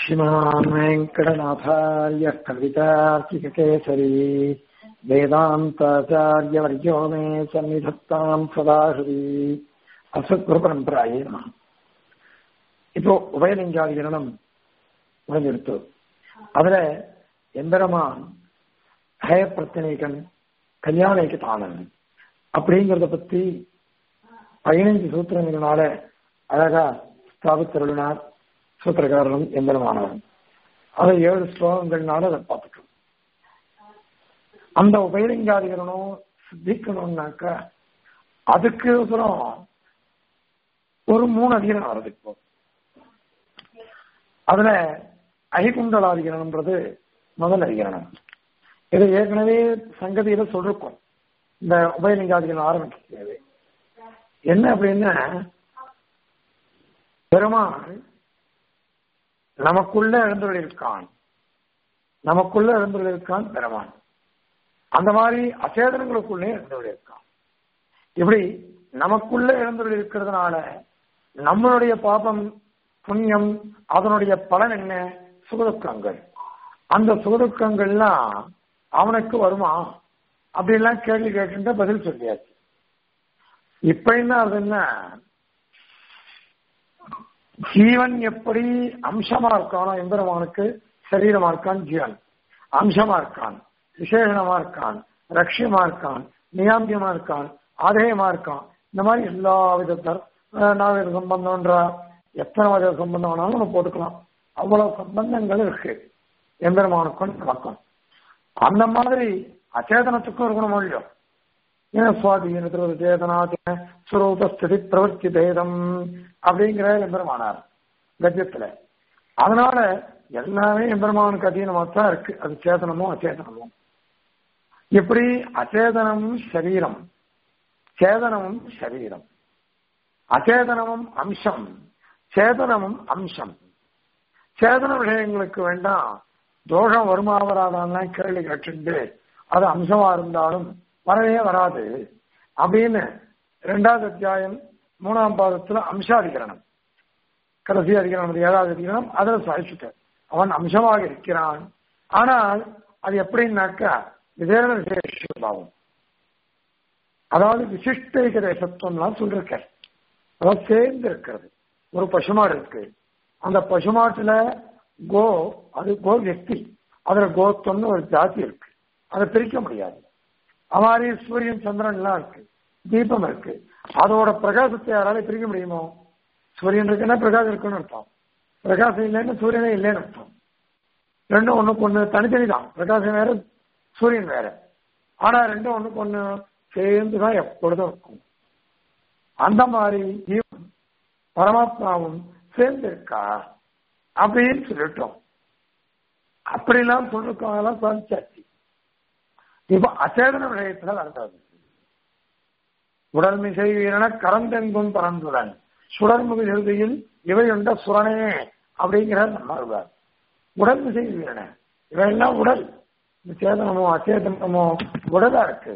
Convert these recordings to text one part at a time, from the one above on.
श्रीमान् वेङ्कटनाथार्य कवितार्किककेसरी वेदान्ताचार्यवर्यो मे सन्निधत्ताम् सदा हृदि அசத்குருபரம்பராயே நம இப்போ உபயலிங்காதிகரணம் முடிஞ்சிருத்து அதுல எம்பெருமான் ஹயப்பிரத்தனைகன் கல்யாணிக்கு தானன் அப்படிங்கறத பத்தி பதினைஞ்சு சூத்திரங்களால அழகா ஸ்தாபித்தருளினார் சூத்திரக்காரரும் எம்பெருமானவன் அதை ஏழு ஸ்லோகங்கள்னால அதை பார்த்துட்டோம் அந்த உபயலிங்காதிகரணம் சித்திக்கணும்னாக்கா அதுக்கு அப்புறம் ஒரு மூணு அதிகரணம் வருது இப்போ அதுல ஐகுண்டலாதிகரணம்ன்றது முதல் அதிகரணம் இதை ஏற்கனவே சங்கதியில சொல்லிருக்கோம் இந்த உபயலிங்காதிகரணம் ஆரம்பிக்கிறது என்ன அப்படின்னா பெருமாள் நமக்குள்ள எழுந்துள்ளிருக்கான் நமக்குள்ள எழுந்துள்ளிருக்கான் பெருமான் அந்த மாதிரி அச்சேதனங்களுக்குள்ளே எழுந்துள்ளிருக்கான் இப்படி நமக்குள்ள எழுந்துள்ளிருக்கிறதுனால நம்மளுடைய பாபம் புண்ணியம் அதனுடைய பலன் என்ன சுகதுக்கங்கள் அந்த சுகதுக்கங்கள்லாம் அவனுக்கு வருமா அப்படின்லாம் கேள்வி கேட்டு பதில் சொல்லியாச்சு இப்ப என்ன ஆகுதுன்னா ஜீவன் எப்படி அம்சமா இருக்கானோ எம்பெருமானுக்கு சரீரமா இருக்கான் ஜீவன் அம்சமா இருக்கான் விசேஷமா இருக்கான் ரஷ்யமா இருக்கான் நியாமியமா இருக்கான் ஆதேயமா இருக்கான் இந்த மாதிரி எல்லா வித நாவித சம்பந்தம்ன்றா எத்தனை வித சம்பந்தம் வேணாலும் நம்ம போட்டுக்கலாம் அவ்வளவு சம்பந்தங்கள் இருக்கு எம்பெருமானுக்கும் நமக்கும் அந்த மாதிரி அச்சேதனத்துக்கும் இருக்கணும் இல்லையோ ஏன்னா சுவாதீனத்தில் சேதனாத்தின சுரூபஸ்திதி பிரவர்த்தி பேதம் அப்படிங்கிற எம்பெருமானார் கஜத்துல அதனால எல்லாமே எம்பெருமானுக்கு அதீனமா தான் இருக்கு அது சேதனமோ அச்சேதனமோ எப்படி அச்சேதனமும் சரீரம் சேதனமும் சரீரம் அச்சேதனமும் அம்சம் சேதனமும் அம்சம் சேதன விஷயங்களுக்கு வேண்டாம் தோஷம் வருமா வராதான் கேள்வி கேட்டுண்டு அது அம்சமா இருந்தாலும் வரவே வராது அப்படின்னு ரெண்டாவது அத்தியாயம் மூணாம் பாதத்துல அம்சாதிகரணம் கடைசி அதிகரணம் ஏழாவது அதிகரணம் அதில் சாதிச்சுட்டார் அவன் அம்சமாக இருக்கிறான் ஆனால் அது எப்படின்னாக்கா விதேன விசேஷபாவம் அதாவது விசிஷ்ட தேசத்துவம்லாம் சொல்லிருக்க அதாவது சேர்ந்து இருக்கிறது ஒரு பசுமாடு இருக்கு அந்த பசுமாட்டுல கோ அது கோ வெக்தி அதுல கோத்தம்னு ஒரு ஜாதி இருக்கு அதை பிரிக்க முடியாது அமாரி சூரியன் சந்திரன் எல்லாம் இருக்கு தீபம் இருக்கு அதோட பிரகாசத்தை யாரால பிரிக்க முடியுமோ சூரியன் இருக்குன்னா பிரகாசம் இருக்குன்னு அர்த்தம் பிரகாசம் இல்லைன்னு சூரியனே இல்லைன்னு அர்த்தம் ரெண்டும் ஒண்ணுக்கு ஒண்ணு தனித்தனி தான் பிரகாசம் வேற சூரியன் வேற ஆனா ரெண்டும் ஒண்ணுக்கு ஒண்ணு சேர்ந்துதான் எப்பொழுதும் இருக்கும் அந்த மாதிரி ஜீவன் பரமாத்மாவும் சேர்ந்து இருக்கா அப்படின்னு சொல்லிட்டோம் அப்படிலாம் சொல்லிருக்கவங்கலாம் சாதிச்சாச்சு இப்ப அச்சேதன விடயத்துல வருது உடல் மிசை வீரன கரந்தெங்கும் பறந்துடன் சுடர்முக இறுதியில் இவையுண்ட சுரணே அப்படிங்கிற நம்மாழ்வார் உடல் மிசை வீரன இவையெல்லாம் உடல் சேதனமோ அச்சேதனமோ உடலா இருக்கு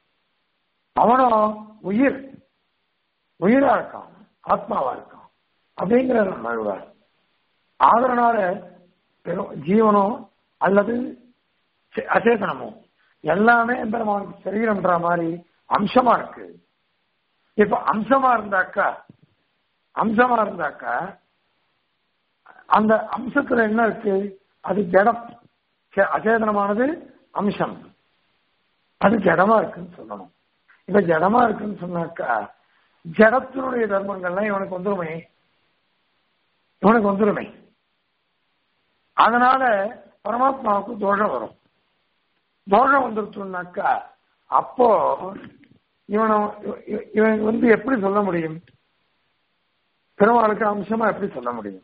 அவனும் உயிர் உயிரா இருக்கான் ஆத்மாவா இருக்கான் அப்படிங்கிற நம்மாழ்வார் ஆதரனால ஜீவனோ அல்லது அச்சேதனமோ எல்லாமே எம்பெருமானுக்கு சரீரம்ன்ற மாதிரி அம்சமா இருக்கு இப்ப அம்சமா இருந்தாக்கா அம்சமா இருந்தாக்கா அந்த அம்சத்துல என்ன இருக்கு அது ஜடம் அச்சேதனமானது அம்சம் அது ஜடமா இருக்குன்னு சொல்லணும் இப்ப ஜடமா இருக்குன்னு சொன்னாக்கா ஜடத்தினுடைய தர்மங்கள்லாம் இவனுக்கு வந்துருமே இவனுக்கு வந்துருமே அதனால பரமாத்மாவுக்கு தோஷம் வரும் தோஷம் வந்துருச்சுனாக்கா அப்போ இவனை இவன் வந்து எப்படி சொல்ல முடியும் பெருமாளுக்கு அம்சமா எப்படி சொல்ல முடியும்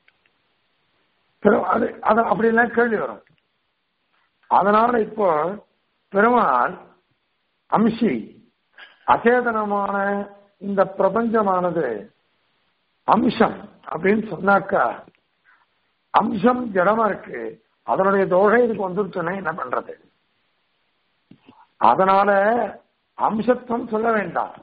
அது அது அப்படிலாம் கேள்வி வரும் அதனால இப்போ பெருமாள் அம்சி அச்சேதனமான இந்த பிரபஞ்சமானது அம்சம் அப்படின்னு சொன்னாக்கா அம்சம் ஜடமா இருக்கு அதனுடைய தோஷம் இதுக்கு வந்துருச்சுன்னா என்ன பண்றது அதனால அம்சத்துவம் சொல்ல வேண்டாம்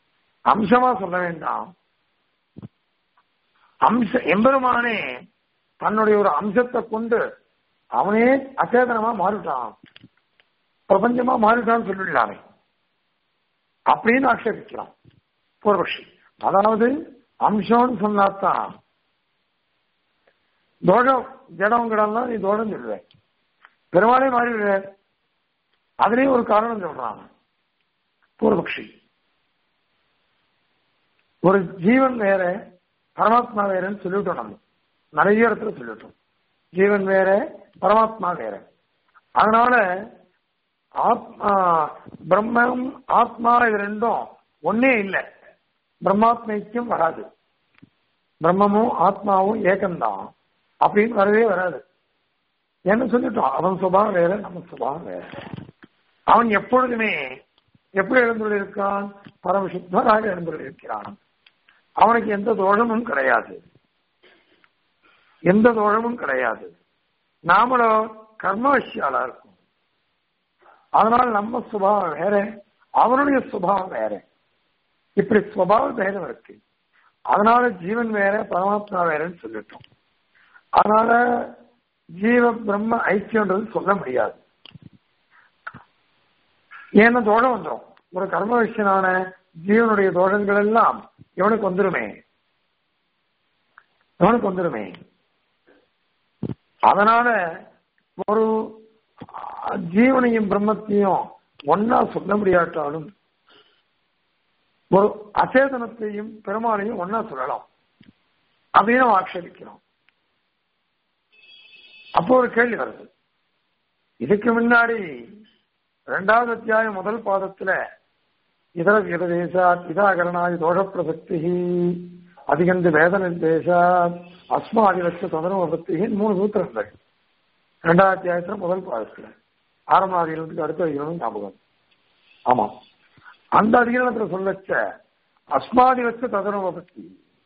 அம்சமா சொல்ல வேண்டாம் அம்ச எம்பெருமானே தன்னுடைய ஒரு அம்சத்தை கொண்டு அவனே அச்சேதனமா மாறிட்டான் பிரபஞ்சமா மாறிட்டான்னு சொல்லிடலாமே அப்படின்னு ஆட்சேபிக்கலாம் பூர்வபக்ஷி அதாவது அம்சம்னு சொன்னாதான் தோஷம் ஜடம் கிடம்லாம் நீ தோஷம் சொல்லுவேன் பெருமாளே மாறிடுற அதுலயும் ஒரு காரணம் சொல்றான் பூர்வபக்ஷி ஒரு ஜீவன் வேற பரமாத்மா வேறன்னு சொல்லிவிட்டோம் நம்ம நிறைய இடத்துல சொல்லிவிட்டோம் ஜீவன் வேற பரமாத்மா வேற அதனால ஆத்மா பிரம்மம் ஆத்மா இது ரெண்டும் ஒன்னே இல்லை பிரம்மாத்மைக்கும் வராது பிரம்மமும் ஆத்மாவும் ஏகம்தான் அப்படின்னு வரவே வராது என்ன சொல்லிட்டோம் அவன் சுபாவம் வேற நம்ம சுபாவம் வேற அவன் எப்பொழுதுமே எப்படி எழுந்துள்ளிருக்கான் பரமசுத்தராக எழுந்துள்ளிருக்கிறான் அவனுக்கு எந்த தோஷமும் கிடையாது எந்த தோஷமும் கிடையாது நாமளோ கர்மவசியாலா இருக்கும் அதனால நம்ம சுபாவம் வேற அவனுடைய சுபாவம் வேற இப்படி சுபாவ பேதம் இருக்கு அதனால ஜீவன் வேற பரமாத்மா வேறன்னு சொல்லிட்டோம் அதனால ஜீவ பிரம்ம ஐக்கியன்றது சொல்ல முடியாது ஏன்னா தோஷம் வந்துடும் ஒரு கர்ம விஷயனான ஜீவனுடைய தோஷங்கள் எல்லாம் இவனுக்கு வந்துருமே இவனுக்கு வந்துருமே அதனால ஒரு ஜீவனையும் பிரம்மத்தையும் ஒன்னா சொல்ல முடியாட்டாலும் ஒரு அச்சேதனத்தையும் பெருமாளையும் ஒன்னா சொல்லலாம் அப்படின்னு நம்ம ஆட்சேபிக்கிறோம் அப்போ ஒரு கேள்வி வருது இதுக்கு முன்னாடி ரெண்டாவது அத்தியாயம் முதல் பாதத்துல இதர விதேசாத் இதாகரணாதி தோஷ பிரசக்தி அதிகந்து வேத நிர்தேசா அஸ்மாதிலட்ச தொந்தரவு மூணு சூத்திரங்கள் ரெண்டாவது அத்தியாயத்துல முதல் பாதத்துல ஆரம்ப அதிகாரத்துக்கு அடுத்த அதிகாரம் ஞாபகம் ஆமா அந்த அதிகாரத்துல சொல்லச்ச அஸ்மாதிலட்ச ததனவ பத்தி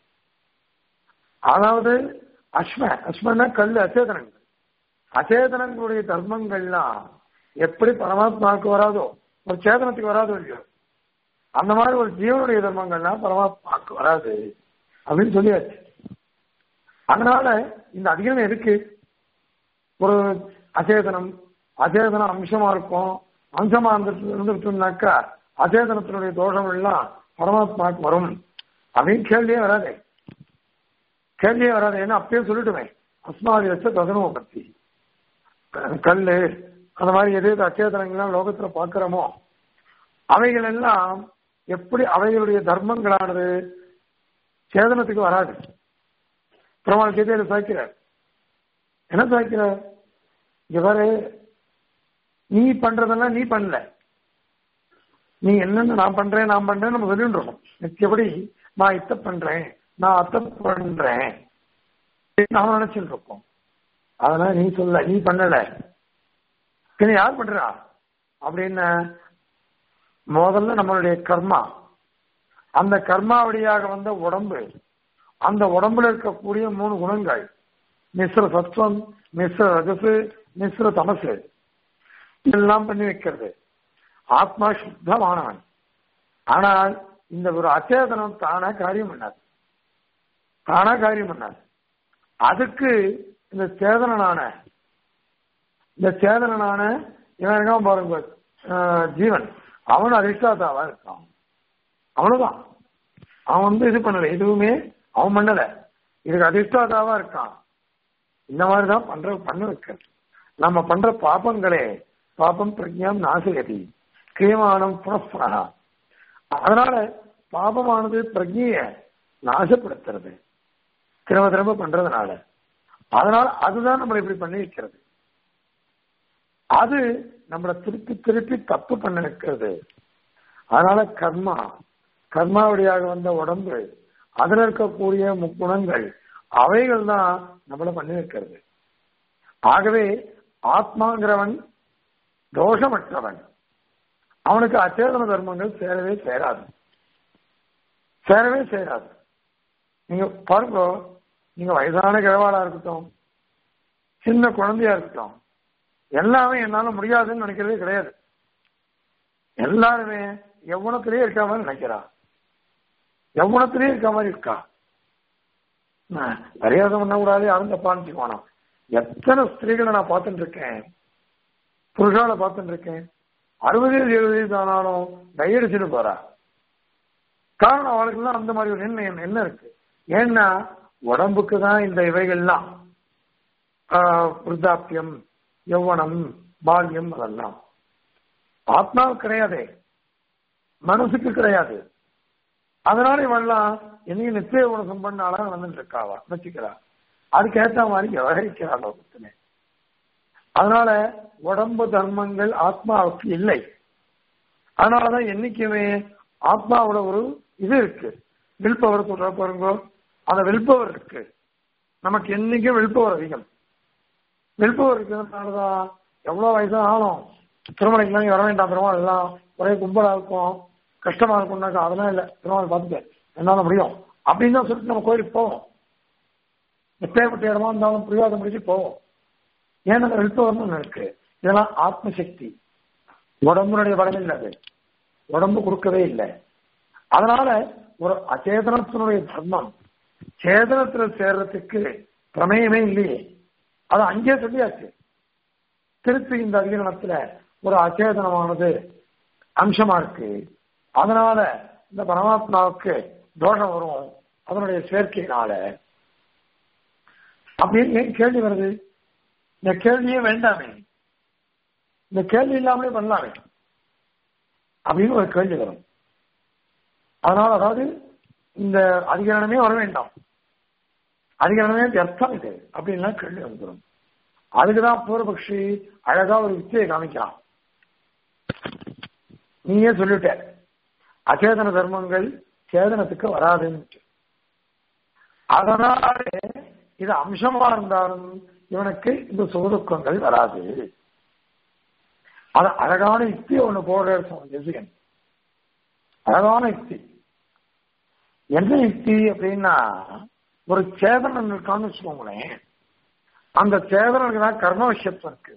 அதாவது அஸ்ம அஸ்மன்னா கல் அச்சேதனங்கள் அச்சேதனங்களுடைய தர்மங்கள்லாம் எப்படி பரமாத்மாவுக்கு வராதோ ஒரு சேதனத்துக்கு வராதோ இல்லையோ அந்த மாதிரி ஒரு ஜீவனுடைய தர்மங்கள்லாம் பரமாத்மாவுக்கு வராது அப்படின்னு சொல்லியாச்சு அதனால இந்த அதிகாரம் எதுக்கு ஒரு அச்சேதனம் அச்சேதனம் அம்சமா இருக்கும் அம்சமா இருந்துட்டுனாக்கா அச்சேதனத்தினுடைய தோஷம் எல்லாம் பரமாத்மாவுக்கு வரும் அப்படின்னு கேள்வியே வராதே கேள்வியே வராது ஏன்னா அப்பயே சொல்லிட்டுமே அஸ்மாதி வச்ச ததனுவ பத்தி கல்லு அந்த மாதிரி எது எது அச்சேதனங்கள்லாம் லோகத்துல பாக்குறோமோ அவைகள் எல்லாம் எப்படி அவைகளுடைய தர்மங்களானது சேதனத்துக்கு வராது பெருமாள் கீதையில சாய்க்கிறார் என்ன சாய்க்கிறார் இவரு நீ பண்றதெல்லாம் நீ பண்ணல நீ என்னன்னு நான் பண்றேன் நான் பண்றேன் நம்ம சொல்லிட்டு இருக்கோம் நிச்சயப்படி நான் இத்த பண்றேன் நான் அத்தை பண்றேன் நாம நினைச்சுட்டு இருக்கோம் அதெல்லாம் நீ சொல்ல நீ பண்ணல பின்ன யார் பண்றா அப்படின்னு முதல்ல நம்மளுடைய கர்மா அந்த கர்மா வழியாக வந்த உடம்பு அந்த உடம்புல இருக்கக்கூடிய மூணு குணங்கள் மிஸ்ர சத்வம் மிஸ்ர ரஜசு மிஸ்ர தமசு இதெல்லாம் பண்ணி வைக்கிறது ஆத்மா சுத்தமானவன் ஆனால் இந்த ஒரு அச்சேதனம் தானா காரியம் பண்ணாது தானா காரியம் பண்ணாது அதுக்கு இந்த சேதனனான இந்த சேதனனான இவன் இருக்கான் பாருங்க ஜீவன் அவன் அதிஷ்டாதாவா இருக்கான் அவ்வளவுதான் அவன் வந்து இது பண்ணல எதுவுமே அவன் பண்ணல இதுக்கு அதிஷ்டாதாவா இருக்கான் இந்த மாதிரிதான் பண்ற பண்ண வைக்கிறது நம்ம பண்ற பாப்பங்களே பாப்பம் பிரஜாம் நாசகதி கிரியமானம் புனப்புனகா அதனால பாபமானது பிரஜைய நாசப்படுத்துறது திரும்ப திரும்ப பண்றதுனால அதனால அதுதான் நம்மளை இப்படி பண்ணி வைக்கிறது அது நம்மளை திருப்பி திருப்பி தப்பு பண்ண வைக்கிறது அதனால கர்மா கர்மா வழியாக வந்த உடம்பு அதுல இருக்கக்கூடிய முக்குணங்கள் அவைகள் தான் நம்மளை பண்ணி வைக்கிறது ஆகவே ஆத்மாங்கிறவன் தோஷமற்றவன் அவனுக்கு அச்சேதன தர்மங்கள் சேரவே சேராது சேரவே சேராது நீங்க பாருங்க நீங்க வயதான கிழவாளா இருக்கட்டும் சின்ன குழந்தையா இருக்கட்டும் எல்லாமே என்னால முடியாதுன்னு நினைக்கிறதே கிடையாது எல்லாருமே எவ்வளத்திலேயே இருக்க மாதிரி நினைக்கிறா எவ்வளத்திலேயே இருக்க மாதிரி இருக்கா பரிகாசம் பண்ணக்கூடாது யாரும் தப்பா நினைச்சுக்கோணும் எத்தனை ஸ்திரீகளை நான் பார்த்துட்டு இருக்கேன் புருஷால பார்த்துட்டு இருக்கேன் அறுபது எழுபது தானாலும் கையடிச்சுட்டு போறா காரணம் அவளுக்குலாம் அந்த மாதிரி ஒரு எண்ணம் என்ன இருக்கு ஏன்னா உடம்புக்கு தான் இந்த இவைகள்லாம் விருத்தாப்பியம் யௌவனம் பால்யம் அதெல்லாம் ஆத்மாவுக்கு கிடையாதே மனசுக்கு கிடையாது அதனால இவெல்லாம் என்னையும் நித்திய உணசம் பண்ண அழகா வந்துட்டு இருக்காவா வச்சுக்கிறா அதுக்கேற்ற மாதிரி விவகரிக்கிறா லோகத்துல அதனால உடம்பு தர்மங்கள் ஆத்மாவுக்கு இல்லை அதனாலதான் என்னைக்குமே ஆத்மாவோட ஒரு இது இருக்கு வில்பவர் சொல்ற பாருங்க அந்த வில்பவர் இருக்கு நமக்கு என்னைக்கும் வில்பவர் அதிகம் வில்பவர் இருக்கிறதுனாலதான் எவ்வளவு வயசா ஆகும் திருமணைக்கெல்லாம் வர வேண்டாம் பெருமாள் எல்லாம் ஒரே கும்பலா இருக்கும் கஷ்டமா இருக்கும்னாக்கா அதெல்லாம் இல்லை பெருமாள் பார்த்துட்டு என்னால முடியும் அப்படின்னு தான் சொல்லிட்டு நம்ம கோயிலுக்கு போவோம் எப்பேற்பட்ட இடமா இருந்தாலும் பிரிவாதம் முடிச்சு போவோம் ஏன்னா அந்த வில்பவர்னு ஒண்ணு இருக்கு இதெல்லாம் ஆத்மசக்தி உடம்புனுடைய பலம் இல்லை அது உடம்பு கொடுக்கவே இல்லை அதனால ஒரு அச்சேதனத்தினுடைய தர்மம் சேதனத்துல சேர்றதுக்கு பிரமேயமே இல்லையே அது அங்கே சொல்லியாச்சு திருப்பி இந்த அதிகரணத்துல ஒரு அச்சேதனமானது அம்சமா இருக்கு அதனால இந்த பரமாத்மாவுக்கு தோஷம் வரும் அதனுடைய சேர்க்கையினால அப்படின்னு ஏன் கேள்வி வருது இந்த கேள்வியே வேண்டாமே இந்த கேள்வி இல்லாமலே பண்ணலாமே அப்படின்னு ஒரு கேள்வி வரும் அதனால அதாவது இந்த அதிகரணமே வர வேண்டாம் அதிகரணமே வியர்த்தம் இது அப்படின்லாம் கேள்வி வந்துடும் அதுக்குதான் பூர்வபக்ஷி அழகா ஒரு வித்தியை காமிக்கலாம் நீயே சொல்லிட்ட அச்சேதன தர்மங்கள் சேதனத்துக்கு வராதுன்னு அதனால இது அம்சமா இருந்தாலும் இவனுக்கு இந்த சுகதுக்கங்கள் வராது அது அழகான யுக்தி ஒண்ணு போடுற ஜெசிகன் அழகான யுக்தி என்ன யுக்தி அப்படின்னா ஒரு சேதனம் இருக்கான்னு வச்சுக்கோங்களேன் அந்த சேதனுக்கு தான் கர்ம விஷயத்துவம் இருக்கு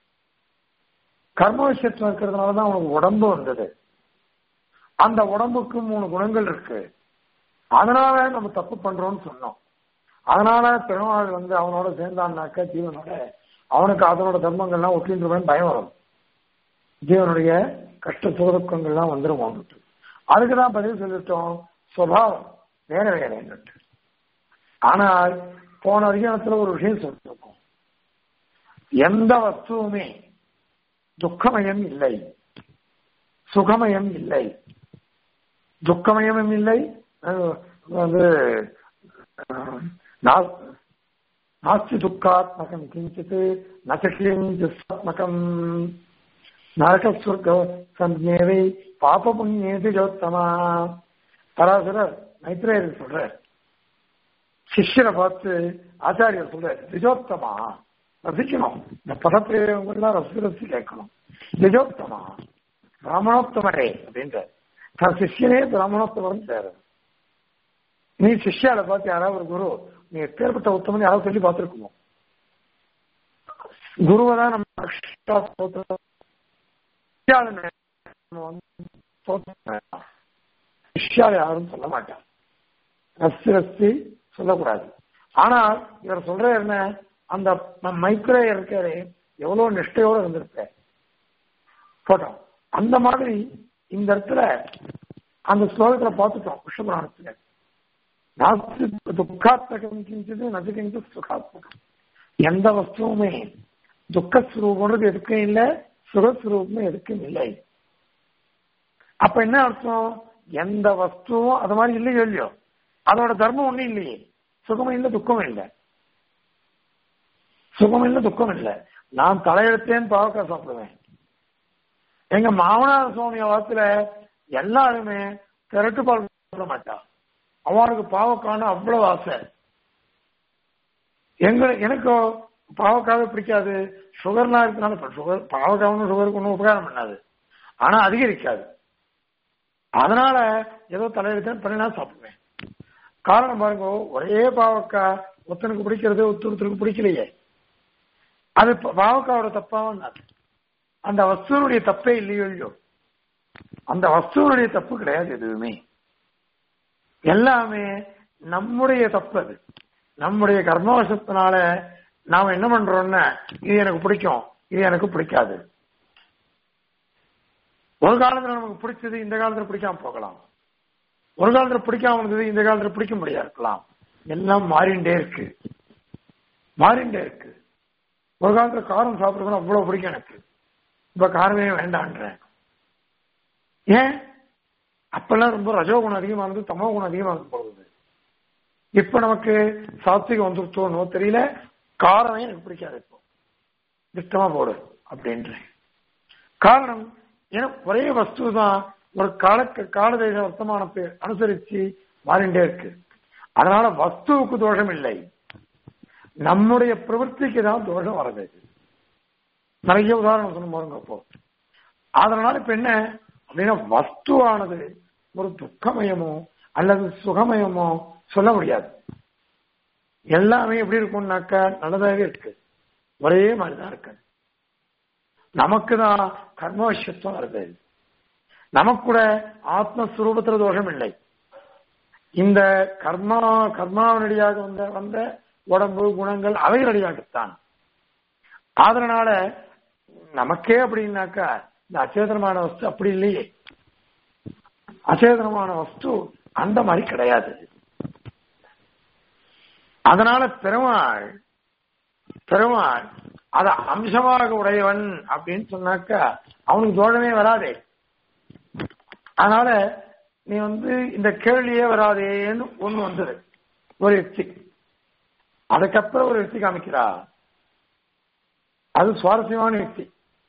கர்ம விஷயத்துவம் இருக்கிறதுனால தான் அவனுக்கு உடம்பு வந்தது அந்த உடம்புக்கு மூணு குணங்கள் இருக்கு அதனால நம்ம தப்பு பண்றோம்னு சொன்னோம் அதனால பெருமாள் வந்து அவனோட சேர்ந்தான்னாக்க ஜீவனோட அவனுக்கு அதனோட தர்மங்கள்லாம் ஒட்டின்றவன் பயம் வரும் ஜீவனுடைய கஷ்ட சுகதுக்கங்கள்லாம் வந்துடும் அவனுக்கு அதுக்கு தான் பதில் சொல்லிட்டோம் சுவாவம் வேற வேற என்னட்டு ஆனால் போன அதிகாரத்துல ஒரு விஷயம் சொல்லிருக்கோம் எந்த வஸ்துவுமே துக்கமயம் இல்லை சுகமயம் இல்லை துக்கமயமும் இல்லை வந்து நாஸ்தி துக்காத்மகம் கிஞ்சித் நகிஞ்சாத்மகம் நரகஸ்வர்க சஞ்சேவை பாப புண்ணியது ஜோத்தமா பராசரர் மைத்ரேயர் சொல்ற சிஷ்யரை பார்த்து ஆச்சாரியர் சொல்ற திஜோத்தமா ரசிக்கணும் இந்த பதப்பிரயோகங்கள்லாம் ரசி ரசி கேட்கணும் திஜோத்தமா பிராமணோத்தமரே அப்படின்ற தன் சிஷியனே பிராமணோத்தமரம் சேர நீ சிஷ்யால பார்த்து யாராவது ஒரு குரு நீ எப்பேற்பட்ட உத்தமன் யாராவது சொல்லி பார்த்துருக்கணும் குருவை தான் நம்ம சிஷ்யால யாரும் சொல்ல மாட்டான் ரசி ரசி சொல்லக்கூடாது ஆனால் இவர் சொல்ற என்ன அந்த மைக்ரே இருக்காரு எவ்வளவு நிஷ்டையோட இருந்திருக்க போட்டோம் அந்த மாதிரி இந்த இடத்துல அந்த ஸ்லோகத்துல பார்த்துட்டோம் விஷபுராணத்துல நாஸ்தி துக்காத்மகம் கிஞ்சது நசுகிஞ்சு சுகாத்மகம் எந்த வஸ்துவுமே துக்கஸ்வரூபம்ன்றது எதுக்கும் இல்லை சுகஸ்வரூபமும் எதுக்கும் இல்லை அப்ப என்ன அர்த்தம் எந்த வஸ்துவும் அது மாதிரி இல்லையோ இல்லையோ அதோட தர்மம் ஒண்ணும் இல்லையே சுகமும் இல்லை துக்கமும் இல்லை சுகம் இல்லை துக்கம் இல்லை நான் தலையெழுத்தேன்னு பாவக்காய் சாப்பிடுவேன் எங்க மாமனார் சுவாமி வாரத்துல எல்லாருமே திரட்டு பால் சாப்பிட மாட்டா அவனுக்கு பாவக்கான அவ்வளவு ஆசை எங்க எனக்கு பாவக்காவே பிடிக்காது சுகர்லாம் இருக்கனால சுகர் பாவக்காவும் சுகருக்கு ஒன்றும் உபகாரம் பண்ணாது ஆனா அதிகரிக்காது அதனால ஏதோ தலையெழுத்தேன் பண்ணினா சாப்பிடுவேன் காரணம் பாருங்க ஒரே பாவக்காய் ஒருத்தனுக்கு பிடிக்கிறது ஒருத்தருக்கு பிடிக்கலையே அது பாவக்காவோட தப்பாவும் அந்த வஸ்துவனுடைய தப்பே இல்லையோ இல்லையோ அந்த வஸ்துவனுடைய தப்பு கிடையாது எதுவுமே எல்லாமே நம்முடைய தப்பு அது நம்முடைய கர்மவசத்தினால நாம என்ன பண்றோம்னா இது எனக்கு பிடிக்கும் இது எனக்கு பிடிக்காது ஒரு காலத்துல நமக்கு பிடிச்சது இந்த காலத்துல பிடிக்காம போகலாம் ஒரு காலத்துல பிடிக்காம இருந்தது இந்த காலத்துல பிடிக்க முடியாது இருக்கலாம் எல்லாம் மாறிண்டே இருக்கு மாறிண்டே இருக்கு ஒரு காலத்துல காரம் சாப்பிடுறது அவ்வளவு பிடிக்கும் எனக்கு இப்ப காரமே வேண்டான்றேன் ஏன் அப்பெல்லாம் ரொம்ப ரஜோகுணம் அதிகமா இருந்து தமோ குணம் அதிகமா இருந்து போகுது இப்ப நமக்கு சாத்விகம் வந்துருத்தோனோ தெரியல காரமே எனக்கு பிடிக்காது இப்போ திட்டமா போடு அப்படின்றேன் காரணம் ஏன்னா ஒரே வஸ்து தான் ஒரு கால காலதேச வர்த்தமானத்தை அனுசரிச்சு மாறிண்டே இருக்கு அதனால வஸ்துவுக்கு தோஷம் இல்லை நம்முடைய பிரவൃத்திக்கு தான் தோஷம் வருது நிறைய உதாரணம் சொன்ன பாருங்க அப்போ அதனால இப்ப என்ன அப்படின்னா வஸ்துவானது ஒரு துக்கமயமோ அல்லது சுகமயமோ சொல்ல முடியாது எல்லாமே எப்படி இருக்கும்னாக்கா நல்லதாகவே இருக்கு ஒரே மாதிரிதான் இருக்கு நமக்கு தான் கர்மவசியத்துவம் வருது நமக்கு கூட ஆத்மஸ்வரூபத்துல தோஷம் இல்லை இந்த கர்மா கர்மாவனடியாக வந்த வந்த உடம்பு குணங்கள் அவைகளடியாகத்தான் அதனால நமக்கே அப்படின்னாக்கா இந்த அச்சேதனமான வஸ்து அப்படி இல்லையே அச்சேதனமான வஸ்து அந்த மாதிரி கிடையாது அதனால பெருமாள் பெருமாள் அத அம்சமாக உடையவன் அப்படின்னு சொன்னாக்கா அவனுக்கு தோழமே வராதே அதனால நீ வந்து இந்த கேள்வியே வராதேன்னு ஒண்ணு வந்தது ஒரு யுக்தி அதுக்கப்புறம் ஒரு யுக்தி காமிக்கிறா அது சுவாரஸ்யமான யுக்தி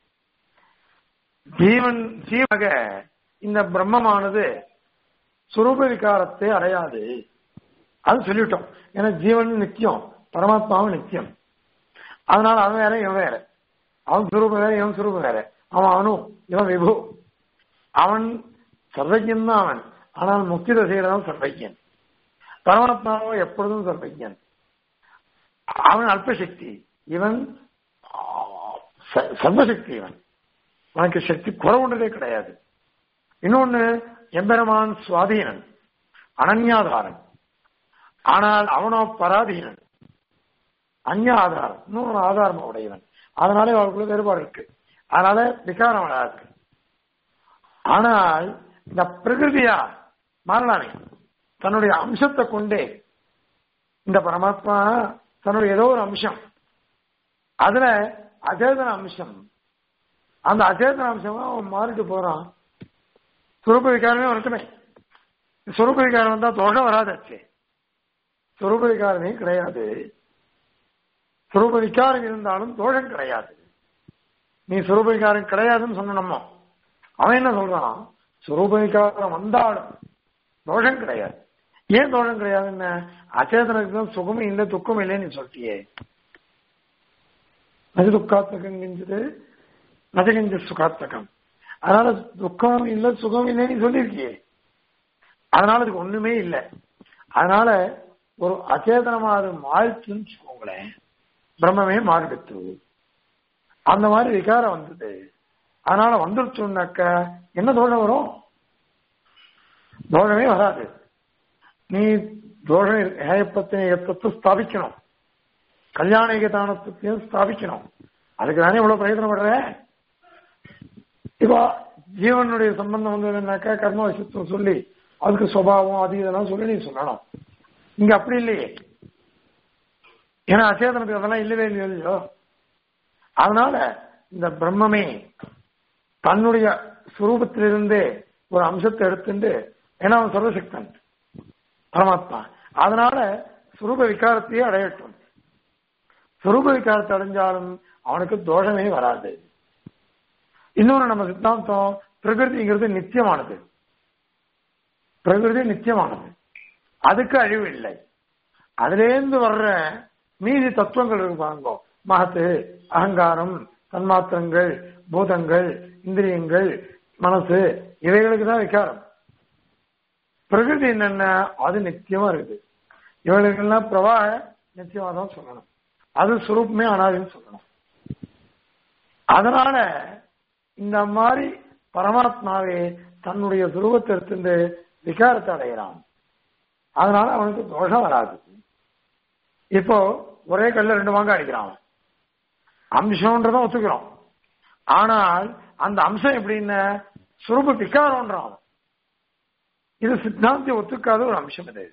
ஜீவன் ஜீவக இந்த பிரம்மமானது சுரூப விகாரத்தை அடையாது அது சொல்லிட்டோம் ஏன்னா ஜீவன் நித்தியம் பரமாத்மாவும் நித்தியம் அதனால அவன் வேற இவன் வேற அவன் சுரூபம் வேற இவன் சுரூபம் வேற அவன் அவனும் இவன் விபு அவன் சர்வஜன் தான் அவன் ஆனால் முக்தி தசையில்தான் சர்வஜன் பரமாத்மாவும் எப்பொழுதும் சர்வஜன் அவன் அல்பசக்தி இவன் சர்வசக்தி இவன் உனக்கு சக்தி குறவுன்றதே கிடையாது இன்னொன்னு எம்பெருமான் சுவாதீனன் அனன்யாதாரன் ஆனால் அவனோ பராதீனன் அந்நிய ஆதாரம் இன்னொரு ஆதாரம் உடையவன் அதனாலே அவர்களுக்குள்ள வேறுபாடு இருக்கு அதனால விகாரம் இருக்கு ஆனால் இந்த பிரகிருதியா மாறலாமே தன்னுடைய அம்சத்தை கொண்டே இந்த பரமாத்மா தன்னுடைய ஏதோ ஒரு அம்சம் அதுல அச்சேதன அம்சம் அந்த அச்சேதன அம்சம் அவன் மாறிட்டு போறான் சுரூப விகாரமே வரட்டுமே சுரூப விகாரம் வந்தா தோஷம் வராதாச்சே சுரூப விகாரமே கிடையாது சுரூப விகாரம் இருந்தாலும் தோஷம் கிடையாது நீ சுரூப விகாரம் கிடையாதுன்னு சொன்ன நம்ம அவன் என்ன சொல்றான் சுரூப விகாரம் வந்தாலும் தோஷம் கிடையாது ஏன் தோஷம் கிடையாதுன்னு அச்சேதனுக்கு தான் சுகமும் இல்லை துக்கம் இல்லைன்னு நீ சொல்லிட்டியே நது துக்காத்மகம் கிஞ்சது நஜகிஞ்ச சுகாத்மகம் அதனால துக்கம் இல்லை சுகம் இல்லைன்னு சொல்லியிருக்கியே அதனால அதுக்கு ஒண்ணுமே இல்லை அதனால ஒரு அச்சேதனமா அது மாறிச்சுன்னு வச்சுக்கோங்களேன் பிரம்மமே மாறிடுத்து அந்த மாதிரி விகாரம் வந்தது அதனால வந்துருச்சுனாக்க என்ன தோஷம் வரும் தோஷமே வராது நீ தோஷம் ஹேயப்பத்தினை ஏற்பத்து ஸ்தாபிக்கணும் கல்யாண ஏகதானத்தையும் ஸ்தாபிக்கணும் அதுக்கு தானே இவ்வளவு பிரயத்தனப்படுற இப்போ ஜீவனுடைய சம்பந்தம் வந்ததுனாக்கா கர்ம விஷயத்துவம் சொல்லி அதுக்கு சுபாவம் அது இதெல்லாம் சொல்லி நீ சொல்லணும் இங்க அப்படி இல்லையே ஏன்னா அச்சேதனத்துக்கு அதெல்லாம் இல்லவே இல்லையோ அதனால இந்த பிரம்மமே தன்னுடைய சுரூபத்திலிருந்தே ஒரு அம்சத்தை எடுத்துட்டு ஏன்னா அவன் சர்வசக்தன் பரமாத்மா அதனால சுரூப விகாரத்தையே அடையட்டும் சுரூப விகாரத்தை அடைஞ்சாலும் அவனுக்கு தோஷமே வராது இன்னொன்னு நம்ம சித்தாந்தம் பிரகிருதிங்கிறது நித்தியமானது பிரகிருதி நித்தியமானது அதுக்கு அழிவு இல்லை அதுலேருந்து வர்ற மீதி தத்துவங்கள் இருக்கு பாருங்க மகத்து அகங்காரம் தன்மாத்திரங்கள் பூதங்கள் இந்திரியங்கள் மனசு இவைகளுக்கு தான் விகாரம் பிரகிருதி என்னென்ன அது நித்தியமா இருக்குது இவர்களுக்கெல்லாம் பிரவாக நிச்சயமா தான் சொல்லணும் அது சுரூபமே அனாதின்னு சொல்லணும் அதனால இந்த மாதிரி பரமாத்மாவே தன்னுடைய சுரூபத்தை எடுத்துட்டு விகாரத்தை அடைகிறான் அதனால அவனுக்கு தோஷம் வராது இப்போ ஒரே கல்ல ரெண்டு மாங்காய் அடிக்கிறான் அவன். அம்சம்ன்றத ஒத்துக்கிறோம் ஆனால் அந்த அம்சம் எப்படின்னு சுரூப விகாரம்ன்றான் அவன். இது சித்தாந்தி ஒத்துக்காத ஒரு அம்சம் இது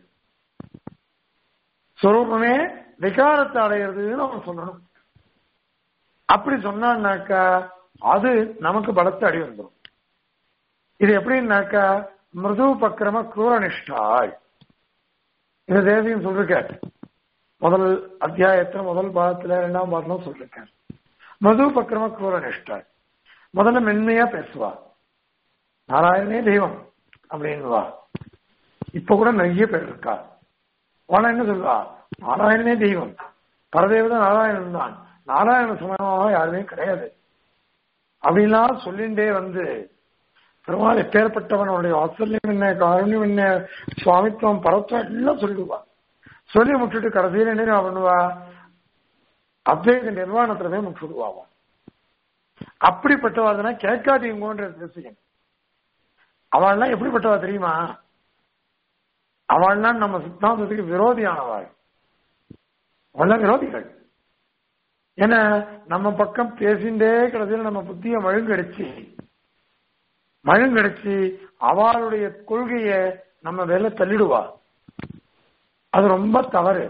சுரூபமே விகாரத்தை அடையிறதுன்னு அவன் சொல்லணும் அப்படி சொன்னான்னாக்கா அது நமக்கு பலத்தை அடி வந்துடும் இது எப்படின்னாக்கா மிருது பக்கிரம குரூரனிஷ்டாள் இது தேசியம் சொல்லிருக்காரு முதல் அத்தியாயத்துல முதல் பாகத்துல இரண்டாம் பாகத்துல சொல்லிருக்காரு மிருது பக்கிரம குரூரனிஷ்டாள் முதல்ல மென்மையா பேசுவா நாராயணனே தெய்வம் அப்படின்னுவா இப்ப கூட நிறைய பேர் இருக்கா ஆனா என்ன சொல்லுவா நாராயணனே தெய்வம் பரதேவத நாராயணன் தான் நாராயண சமயமாக யாருமே கிடையாது அப்படின்லாம் சொல்லிண்டே வந்து பெருமாள் எப்பேற்பட்டவன் அவனுடைய வாத்சல்யம் என்ன காரண்யம் என்ன சுவாமித்துவம் பரத்துவம் எல்லாம் சொல்லிடுவா சொல்லி முட்டுட்டு கடைசியில் என்ன பண்ணுவா அத்வைத நிர்வாணத்துல போய் முட்டுடுவான் அப்படிப்பட்டவாதுன்னா கேட்காதீங்கன்ற ரசிகன் அவள்லாம் எப்படிப்பட்டவா தெரியுமா அவள்லாம் நம்ம சித்தாந்தத்துக்கு விரோதியானவாள் அவள்லாம் விரோதிகள் ஏன்னா நம்ம பக்கம் பேசிண்டே கடைசியில் நம்ம புத்திய மழுங்கடிச்சு மழுங்கடிச்சு அவளுடைய கொள்கைய நம்ம வேலை தள்ளிடுவா அது ரொம்ப தவறு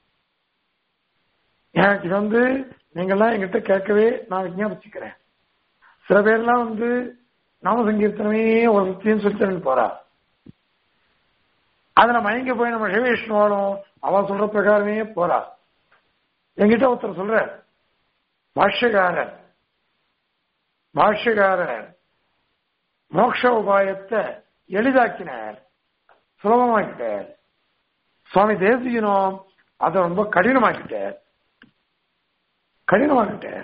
எனக்கு இது வந்து நீங்கெல்லாம் எங்கிட்ட கேட்கவே நான் விஞ்ஞாபிச்சுக்கிறேன் சில பேர்லாம் வந்து நாம சங்கீர்த்தனமே ஒரு சத்தியம் சொல்லித்தரன்னு போறா அதுல மயங்கி போய் நம்ம சிவவிஷ்ணுவாலும் அவன் சொல்ற பிரகாரமே போறா என்கிட்ட ஒருத்தர் சொல்ற பாஷ்யக்காரர் பாஷ்யக்காரர் மோட்ச உபாயத்தை எளிதாக்கினார் சுலபமாக்கிட்டார் சுவாமி தேசியனும் அதை ரொம்ப கடினமாக்கிட்டார் கடினமாக்கிட்டார்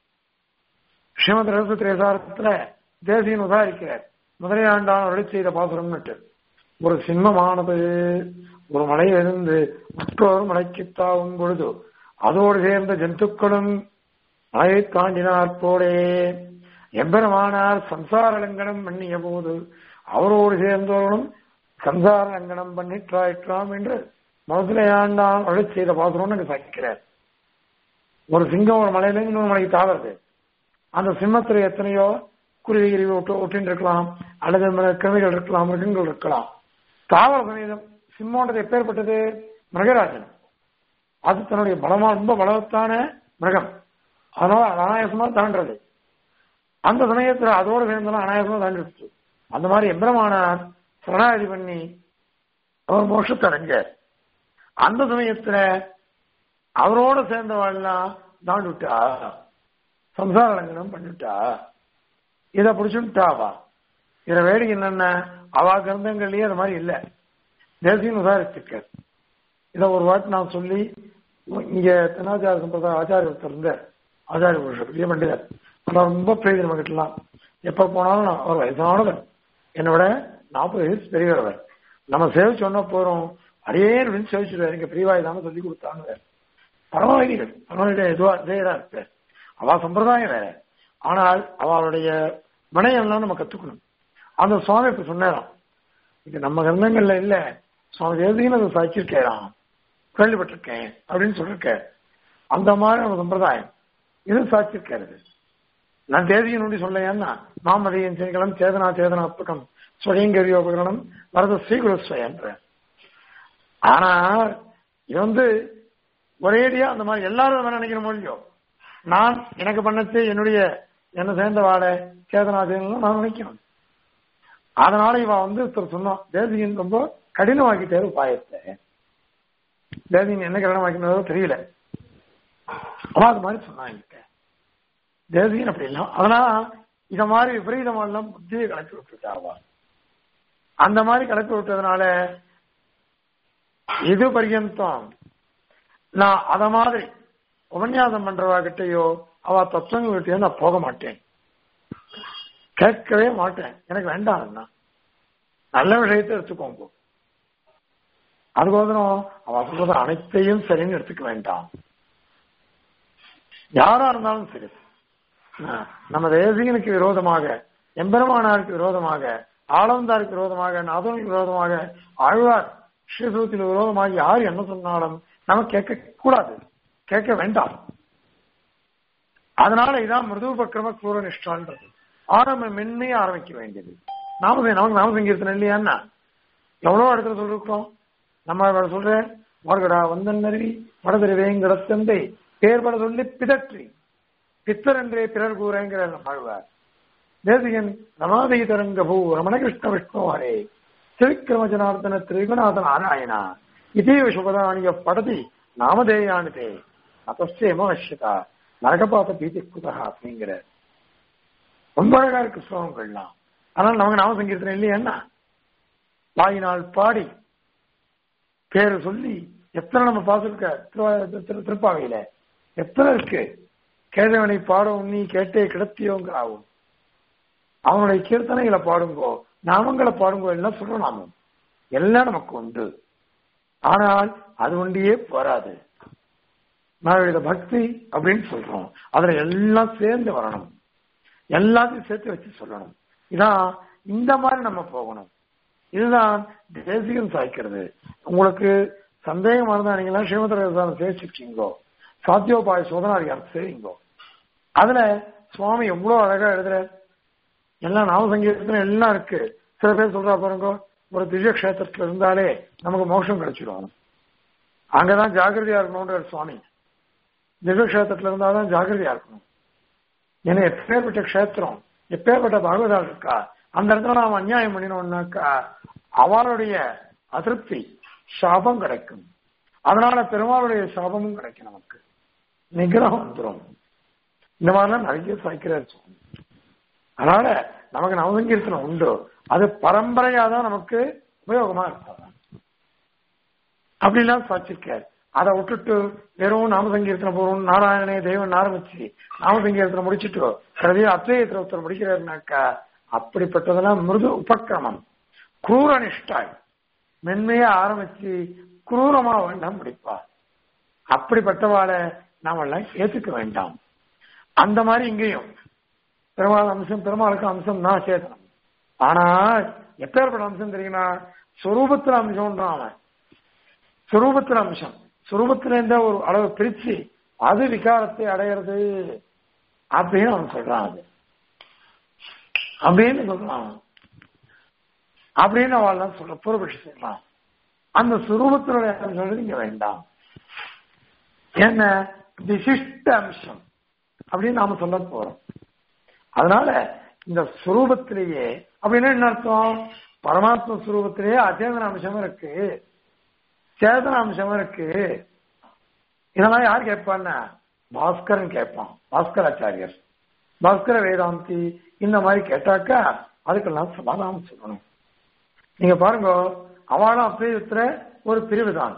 ஸ்ரீமத் ரகசிரேசாரத்துல தேசியன் உதாரிக்கிறார் முதலையாண்டான் அருளி செய்த பாசுரம்னுட்டு ஒரு சிம்மமானது ஒரு மலையிலிருந்து மற்றொரு மலைக்கு தாவும் பொழுது அதோடு சேர்ந்த ஜந்துக்களும் மலையை தாண்டினார் போலே எம்பெருமானார் சம்சார லங்கனம் பண்ணிய போது அவரோடு சேர்ந்தவர்களும் சம்சார லங்கனம் பண்ணிற்றாயிற்றாம் என்று முதலையாண்டான் அருளி செய்த பாசுரம் எனக்கு சாய்க்கிறார் ஒரு சிங்கம் ஒரு மலையில இன்னொரு மலைக்கு தாவறது அந்த சிம்மத்துல எத்தனையோ குருவி கிருவி ஒட்டு ஒட்டின்னு இருக்கலாம் அல்லது மிருக- கிருமிகள் இருக்கலாம் மிருகங்கள் இருக்கலாம் தாவர சமேதம் சிம்மோன்றது எப்பேற்பட்டது மிருகராஜன் அது தன்னுடைய பலமா ரொம்ப பலவத்தான மிருகம் அதனால அனாயாசமா தாண்டது அந்த சமயத்துல அதோட சேர்ந்தெல்லாம் அனாயாசமா தாண்டிடுச்சு அந்த மாதிரி எம்பிரமானார் சரணாகதி பண்ணி அவர் மோட்சத்தை அடைஞ்சார் அந்த சமயத்துல அவரோட சேர்ந்தவாள்லாம் தாண்டி விட்டா சம்சார லங்கனம் பண்ணிவிட்டா இத புடிச்சுட்டாவா இதுல வேடிக்கை என்னென்ன அவா கிரந்தங்கள்லயே அது மாதிரி இல்ல தேசியம் உதாரிச்சிருக்க இத ஒரு வாட்டி நான் சொல்லி இங்க தென்னாச்சார சம்பிரதாய ஆச்சாரிய ஒருத்தர் இருந்தார் ஆச்சாரிய புருஷர் பெரிய பண்டிதர் ஆனா ரொம்ப பிரயோஜனம் கிட்டலாம் எப்ப போனாலும் நான் அவர் வயசானவர் என்னை விட நாற்பது வயசு பெரியவர் நம்ம சேவிச்சு சொன்ன போறோம் அடியே அப்படின்னு சேவிச்சுடுவார் எங்க பெரியவாய் தானே சொல்லி கொடுத்தாங்க பரவாயில்லைகள் பரவாயில்லை எதுவா இதேதான் இருக்கு அவ சம்பிரதாயம் வேற ஆனால் அவளுடைய வினயம்லாம் நம்ம கத்துக்கணும் அந்த சுவாமி இப்ப சொன்னாராம் இது நம்ம கிரந்தங்கள்ல இல்ல சுவாமி தேசிகன் அதை சாய்ச்சிருக்கேன் கேள்விப்பட்டிருக்கேன் அப்படின்னு சொல்லிருக்க அந்த மாதிரி நம்ம சம்பிரதாயம் இது சாட்சிருக்காரு நான் தேசிகன் ஒண்டி சொல்லையான்னா மாமதியின் சேகலம் சேதனா சேதனாத்மகம் ஸ்வயங்கரியோபகரணம் வரத ஸ்ரீகுலஸ்வயன்ற ஆனா இது வந்து ஒரேடியா அந்த மாதிரி எல்லாரும் என்ன நினைக்கிற இல்லையோ நான் எனக்கு பண்ணச்சு என்னுடைய என்ன சேர்ந்த வாழை சேதனா சேதனம் நான் நினைக்கணும் அதனால இவ வந்து ஒருத்தர் சொன்னோம் தேசிகன் ரொம்ப கடினமாக்கிட்டாரு பாயத்தை தேசிகன் என்ன கடினமாக்கினதோ தெரியல அவன் அது மாதிரி சொன்னான் என்கிட்ட தேசிகன் அப்படி இல்லை அதனால இத மாதிரி விபரீதமெல்லாம் புத்தியை கலப்பி விட்டுட்டாவா அந்த மாதிரி கலப்பி விட்டதுனால இது பர்யந்தம் நான் அத மாதிரி உபன்யாசம் பண்றவா கிட்டயோ அவ தத்துவங்க கிட்டயோ நான் போக மாட்டேன் கேட்கவே மாட்டேன் எனக்கு வேண்டாம் அதெல்லாம் நல்ல விஷயத்தை எடுத்துக்கோங்க அதுக்கோசரம் அவ சொல்றது அனைத்தையும் சரின்னு எடுத்துக்க வேண்டாம் யாரா இருந்தாலும் சரி ஆஹ் நம்ம தேசிகனுக்கு விரோதமாக எம்பெருமானாருக்கு விரோதமாக ஆளவந்தாருக்கு விரோதமாக நாதனுக்கு விரோதமாக ஆழ்வார் ஸ்ரீசூத்திற்கு விரோதமாக யார் என்ன சொன்னாலும் நம்ம கேட்க கூடாது கேட்க வேண்டாம் அதனால இதான் மிருதுபக்கிரம குரூர நிஷ்டான்றது ஆரம்ப மென்மையை ஆரம்பிக்க வேண்டியது நாம நமக்கு நாம சங்கீர்த்தனம் இல்லையான்னா எவ்வளவு இடத்துல சொல்லிருக்கோம் நம்ம சொல்ற மார்கடா வந்தன்னருவி வடதிருவேங்கடத்தந்தை பேர்பட சொல்லி பிதற்றி பித்தர் என்றே பிறர் கூறங்கிற ஆழ்வார் தேசிகன் ரமாதகி தரங்க பூ ரமணகிருஷ்ண விஷ்ணுவாரே திரிக்கிரம ஜனார்தன திரிகுணாத நாராயணா இதே சுபதானிய படதி நாமதேயானுதே அத்தேம அவசியதா நரகபாத பீதி குதா அப்படிங்கிற ரொம்ப அழகா இருக்கு ஸ்லோகங்கள்லாம் ஆனால் நமக்கு நாம சங்கீர்த்தனம் இல்லையா வாயினால் பாடி பேரு சொல்லி எத்தனை நம்ம பாசிருக்க திருப்பாவையில எத்தனை இருக்கு கேதவனை பாடும் நீ கேட்டே கிடத்தியோங்கிறாவும் அவனுடைய கீர்த்தனைகளை பாடுங்கோ நாமங்களை பாடுங்கோ எல்லாம் சொல்றோம் நாமும் எல்லாம் நமக்கு உண்டு ஆனால் அது ஒண்டியே போராது நான் இத பக்தி அப்படின்னு சொல்றோம் அதுல எல்லாம் சேர்ந்து வரணும் எல்லாத்தையும் சேர்த்து வச்சு சொல்லணும் இதான் இந்த மாதிரி நம்ம போகணும் இதுதான் தேசிகம் சாய்க்கிறது உங்களுக்கு சந்தேகமா இருந்தா நீங்க எல்லாம் ஸ்ரீமதரசாரம் சேவிச்சிருக்கீங்களோ சாத்தியோபாய சோதனாதிகாரம் செய்வீங்கோ அதுல சுவாமி எவ்வளவு அழகா எழுதுற எல்லாம் நாம சங்கீதத்துல எல்லாம் இருக்கு சில பேர் சொல்றா பாருங்க ஒரு திவ்ய கஷேத்திரத்துல இருந்தாலே நமக்கு மோட்சம் கிடைச்சிடும் அங்கதான் ஜாகிரதையா இருக்கணும்ன்ற சுவாமி திவ்ய கஷேத்திரத்துல இருந்தாதான் ஜாகிரதையா இருக்கணும் ஏன்னா எப்பேற்பட்ட கஷேத்திரம் எப்பேற்பட்ட பாகவதால் இருக்கா அந்த இடத்துல நாம் அநியாயம் பண்ணினோம்னாக்கா அவளுடைய அதிருப்தி சாபம் கிடைக்கும் அதனால பெருமாளுடைய சாபமும் கிடைக்கும் நமக்கு நிகிரகம் வந்துடும் இந்த மாதிரிலாம் நிறைய சாய்க்கிறார் சுவாமி அதனால நமக்கு நவசங்கீர்த்தனம் உண்டு அது பரம்பரையா தான் நமக்கு உபயோகமா இருக்காது அப்படிலாம் சாட்சிக்கார் அதை விட்டுட்டு வெறும் நாமசங்கீர்த்தனம் போறோம் நாராயணனே தெய்வம் ஆரம்பிச்சு நாமசங்கீர்த்தனம் முடிச்சுட்டு கடைசியில் அத்வையத்தில் ஒருத்தர் முடிக்கிறாருனாக்கா அப்படிப்பட்டதெல்லாம் மிருது உபக்கிரமம் குரூர நிஷ்டாய் மென்மையா ஆரம்பிச்சு குரூரமா வேண்டாம் முடிப்பா அப்படிப்பட்டவாளை நாம எல்லாம் ஏத்துக்க வேண்டாம் அந்த மாதிரி இங்கேயும் பெருமாள் அம்சம் பெருமாளுக்கு அம்சம் தான் சேதனம் ஆனால் எப்பேற்பட்ட அம்சம் தெரியுமா சொரூபத்துல அம்சம்ன்றான் அவன் சுரூபத்துல அம்சம் சுரூபத்துல இருந்த ஒரு அளவு பிரிச்சு அது விகாரத்தை அடையிறது அப்படின்னு அவன் சொல்றான் அது அப்படின்னு சொல்றான் அப்படின்னு அவள் சொல்ல பூர்வபட்சி சொல்றான் அந்த சுரூபத்தினுடைய அம்சம் இங்க வேண்டாம் என்ன விசிஷ்ட அம்சம் அப்படின்னு நாம சொல்ல போறோம் அதனால இந்த சுரூபத்திலேயே அப்படின்னா என்ன அர்த்தம் பரமாத்ம சுரூபத்திலேயே அச்சேதன அம்சம் இருக்கு சேதன அம்சம் இருக்கு இதெல்லாம் யார் கேட்பான்னா பாஸ்கரன் கேட்பான் பாஸ்கராச்சாரியர் பாஸ்கர வேதாந்தி இந்த மாதிரி கேட்டாக்கா அதுக்கெல்லாம் சமாதானம் சொல்லணும் நீங்க பாருங்க அவளும் அத்வைதத்துல ஒரு பிரிவு தான்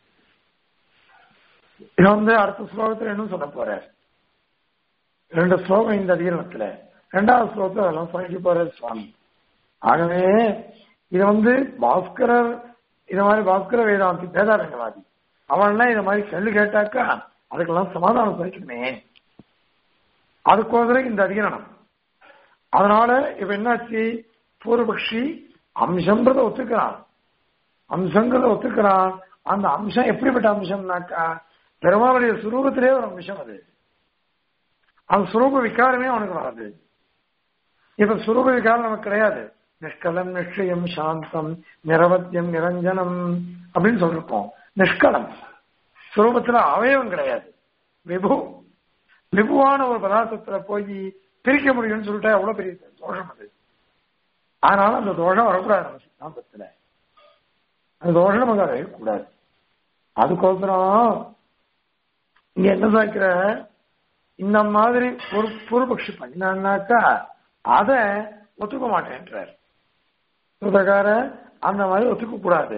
இது வந்து அடுத்த ஸ்லோகத்துல இன்னும் சொல்ல போற ரெண்டு ஸ்லோகம் இந்த அதிகரணத்துல ரெண்டாவது ஸ்லோகத்துல அதெல்லாம் சொல்லிட்டு போற சுவாமி ஆகவே இது வந்து பாஸ்கரர் இது மாதிரி பாஸ்கர வேதாந்தி வேதாரங்கவாதி அவன்லாம் இதை மாதிரி கேள்வி கேட்டாக்கா அதுக்கெல்லாம் சமாதானம் சொல்லிக்கணுமே அதுக்கோசரம் இந்த அதிகரணம் அதனால இப்ப என்னாச்சு பூர்வபக்ஷி அம்சம்ன்றத ஒத்துக்கிறான் அம்சங்கிறத ஒத்துக்கிறான் அந்த அம்சம் எப்படிப்பட்ட அம்சம்னாக்கா பெருமாளுடைய சுரூபத்திலே ஒரு அம்சம் அது அந்த சுரூப விகாரமே அவனுக்கு வராது இப்ப சுரூப விகாரம் நமக்கு கிடையாது நிஷ்கலம் நிச்சயம் சாந்தம் நிரவத்தியம் நிரஞ்சனம் அப்படின்னு சொல்லிருக்கோம் நிஷ்கலம் சுரூபத்துல அவயவம் கிடையாது விபு விபுவான ஒரு பதார்த்தத்துல போய் பிரிக்க முடியும்னு சொல்லிட்டா எவ்வளவு பெரிய தோஷம் அது அதனால அந்த தோஷம் வரக்கூடாது நம்ம சித்தாந்தத்துல அந்த தோஷம் நமக்கு வரவே கூடாது அதுக்கோசரம் இங்க என்ன சாய்க்கிற இந்த மாதிரி ஒரு பூர்வபக்ஷி பண்ணினான்னாக்கா அத ஒத்துக்க மாட்டேன்றார் பிரகார அந்த மாதிரி ஒத்துக்க கூடாது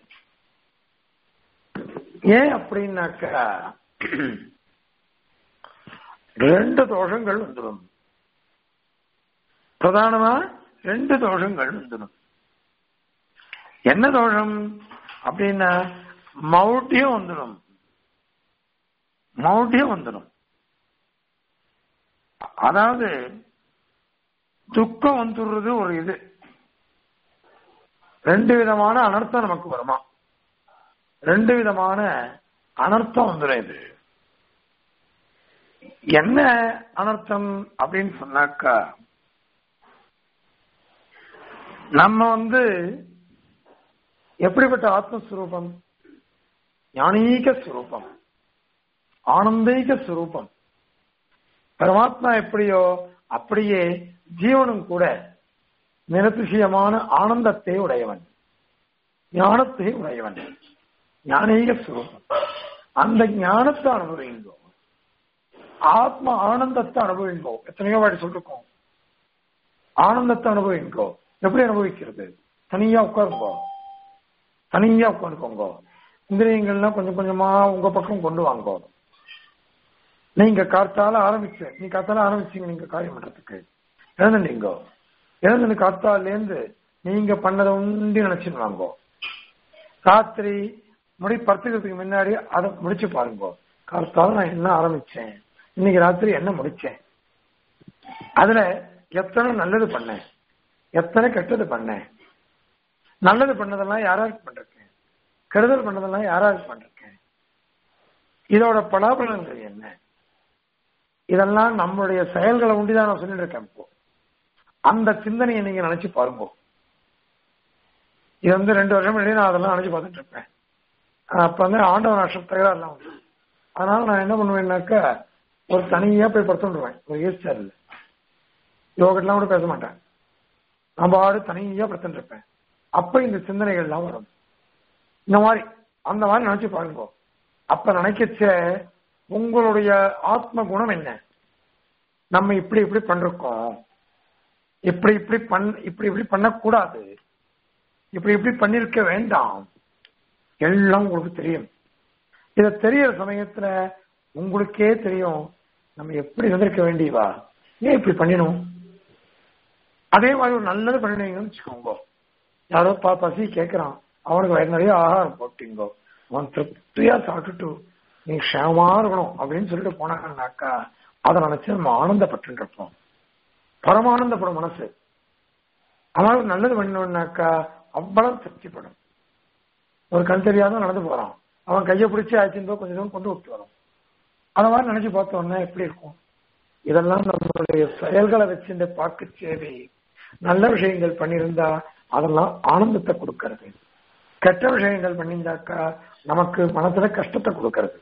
ஏன் அப்படின்னாக்கா ரெண்டு தோஷங்கள் வந்துடும் பிரதானமா ரெண்டு தோஷங்கள் வந்துடும் என்ன தோஷம் அப்படின்னா மௌட்டியம் வந்துடும் மௌட்டியம் வந்துடும் அதாவது துக்கம் வந்துடுறது ஒரு இது ரெண்டு விதமான அனர்த்தம் நமக்கு வருமா ரெண்டு விதமான அனர்த்தம் வந்துடும் இது என்ன அனர்த்தம் அப்படின்னு சொன்னாக்கா நம்ம வந்து எப்படிப்பட்ட ஆத்மஸ்வரூபம் ஞானீக ஸ்வரூபம் ஆனந்தீக ஸ்வரூபம் பரமாத்மா எப்படியோ அப்படியே ஜீவனும் கூட நிரதிசயமான ஆனந்தத்தை உடையவன் ஞானத்தை உடையவன் ஞானீக ஸ்வரூபம் அந்த ஞானத்தை அனுபவிங்கோ ஆத்ம ஆனந்தத்தை அனுபவிங்கோ எத்தனையோ வாட்டி சொல்லிருக்கோம் ஆனந்தத்தை அனுபவிங்கோ எப்படி அனுபவிக்கிறது தனியா உட்காருங்கோ தனியா உட்காந்துக்கோங்க இந்திரியங்கள்லாம் கொஞ்சம் கொஞ்சமா உங்க பக்கம் கொண்டு வாங்கோ நீங்க காத்தால ஆரம்பிச்சு நீ காத்தால ஆரம்பிச்சீங்க நீங்க காரியம் பண்றதுக்கு எழுந்துட்டீங்க எழுந்து காத்தால இருந்து நீங்க பண்ணதை உண்டி நினைச்சுன்னு வாங்கோ ராத்திரி முடி படுத்துக்கிறதுக்கு முன்னாடி அதை முடிச்சு பாருங்க காத்தால நான் என்ன ஆரம்பிச்சேன் இன்னைக்கு ராத்திரி என்ன முடிச்சேன் அதுல எத்தனை நல்லது பண்ணேன் எத்தனை கெட்டது பண்ணேன் நல்லது பண்ணதெல்லாம் யாராருக்கு பண்ணிருக்கேன் கெடுதல் பண்ணதெல்லாம் யாராருக்கு பண்ணிருக்கேன் இதோட பலாபலன்கள் என்ன இதெல்லாம் நம்மளுடைய செயல்களை உண்டிதான் நான் சொல்லிட்டு இருக்கேன் இப்போ அந்த சிந்தனையை நீங்க நினைச்சு பாருங்க இது வந்து ரெண்டு வருஷம் முன்னாடி நான் அதெல்லாம் நினைச்சு பார்த்துட்டு இருப்பேன் அப்ப வந்து ஆண்டவன் நட்சத்திரம் எல்லாம் உண்டு அதனால நான் என்ன பண்ணுவேன்னாக்கா ஒரு தனியா போய் படுத்துருவேன் ஒரு ஈஸ்டர்ல யோகட்லாம் கூட பேச மாட்டேன் நான் பாடு தனியா படுத்துட்டு இருப்பேன் அப்ப இந்த சிந்தனைகள் எல்லாம் வரும் இந்த மாதிரி அந்த மாதிரி நினைச்சு பாருங்க அப்ப நினைக்கச்ச உங்களுடைய ஆத்ம குணம் என்ன நம்ம இப்படி இப்படி பண்றோம் இப்படி இப்படி பண் இப்படி இப்படி பண்ணக்கூடாது இப்படி இப்படி பண்ணிருக்க வேண்டாம் எல்லாம் உங்களுக்கு தெரியும் இத தெரியற சமயத்துல உங்களுக்கே தெரியும் நம்ம எப்படி இருந்திருக்க வேண்டியவா ஏன் இப்படி பண்ணினோம் அதே மாதிரி ஒரு நல்லது பண்ணினீங்கன்னு வச்சுக்கோங்க யாரோ பா பசி கேட்கறான் அவனுக்கு வயிறு நிறைய ஆகாரம் போட்டீங்கோ அவன் திருப்தியா சாப்பிட்டுட்டு நீ க்ஷேமா இருக்கணும் அப்படின்னு சொல்லிட்டு போனாங்கன்னாக்கா அதை நினைச்சு நம்ம ஆனந்தப்பட்டு இருப்போம் பரமானந்தப்படும் மனசு அவனுக்கு நல்லது பண்ணணும்னாக்கா அவ்வளவு திருப்திப்படும் ஒரு கண் தெரியாத நடந்து போறான் அவன் கையை பிடிச்சி ஆச்சுந்தோ கொஞ்சம் தூரம் கொண்டு விட்டு வரும் அந்த மாதிரி நினைச்சு பார்த்தோம்னா எப்படி இருக்கும் இதெல்லாம் நம்மளுடைய செயல்களை வச்சுட்டு பார்க்க சேவை நல்ல விஷயங்கள் பண்ணியிருந்தா அதெல்லாம் ஆனந்தத்தை கொடுக்கறது கெட்ட விஷயங்கள் பண்ணியிருந்தாக்கா நமக்கு மனசுல கஷ்டத்தை கொடுக்கறது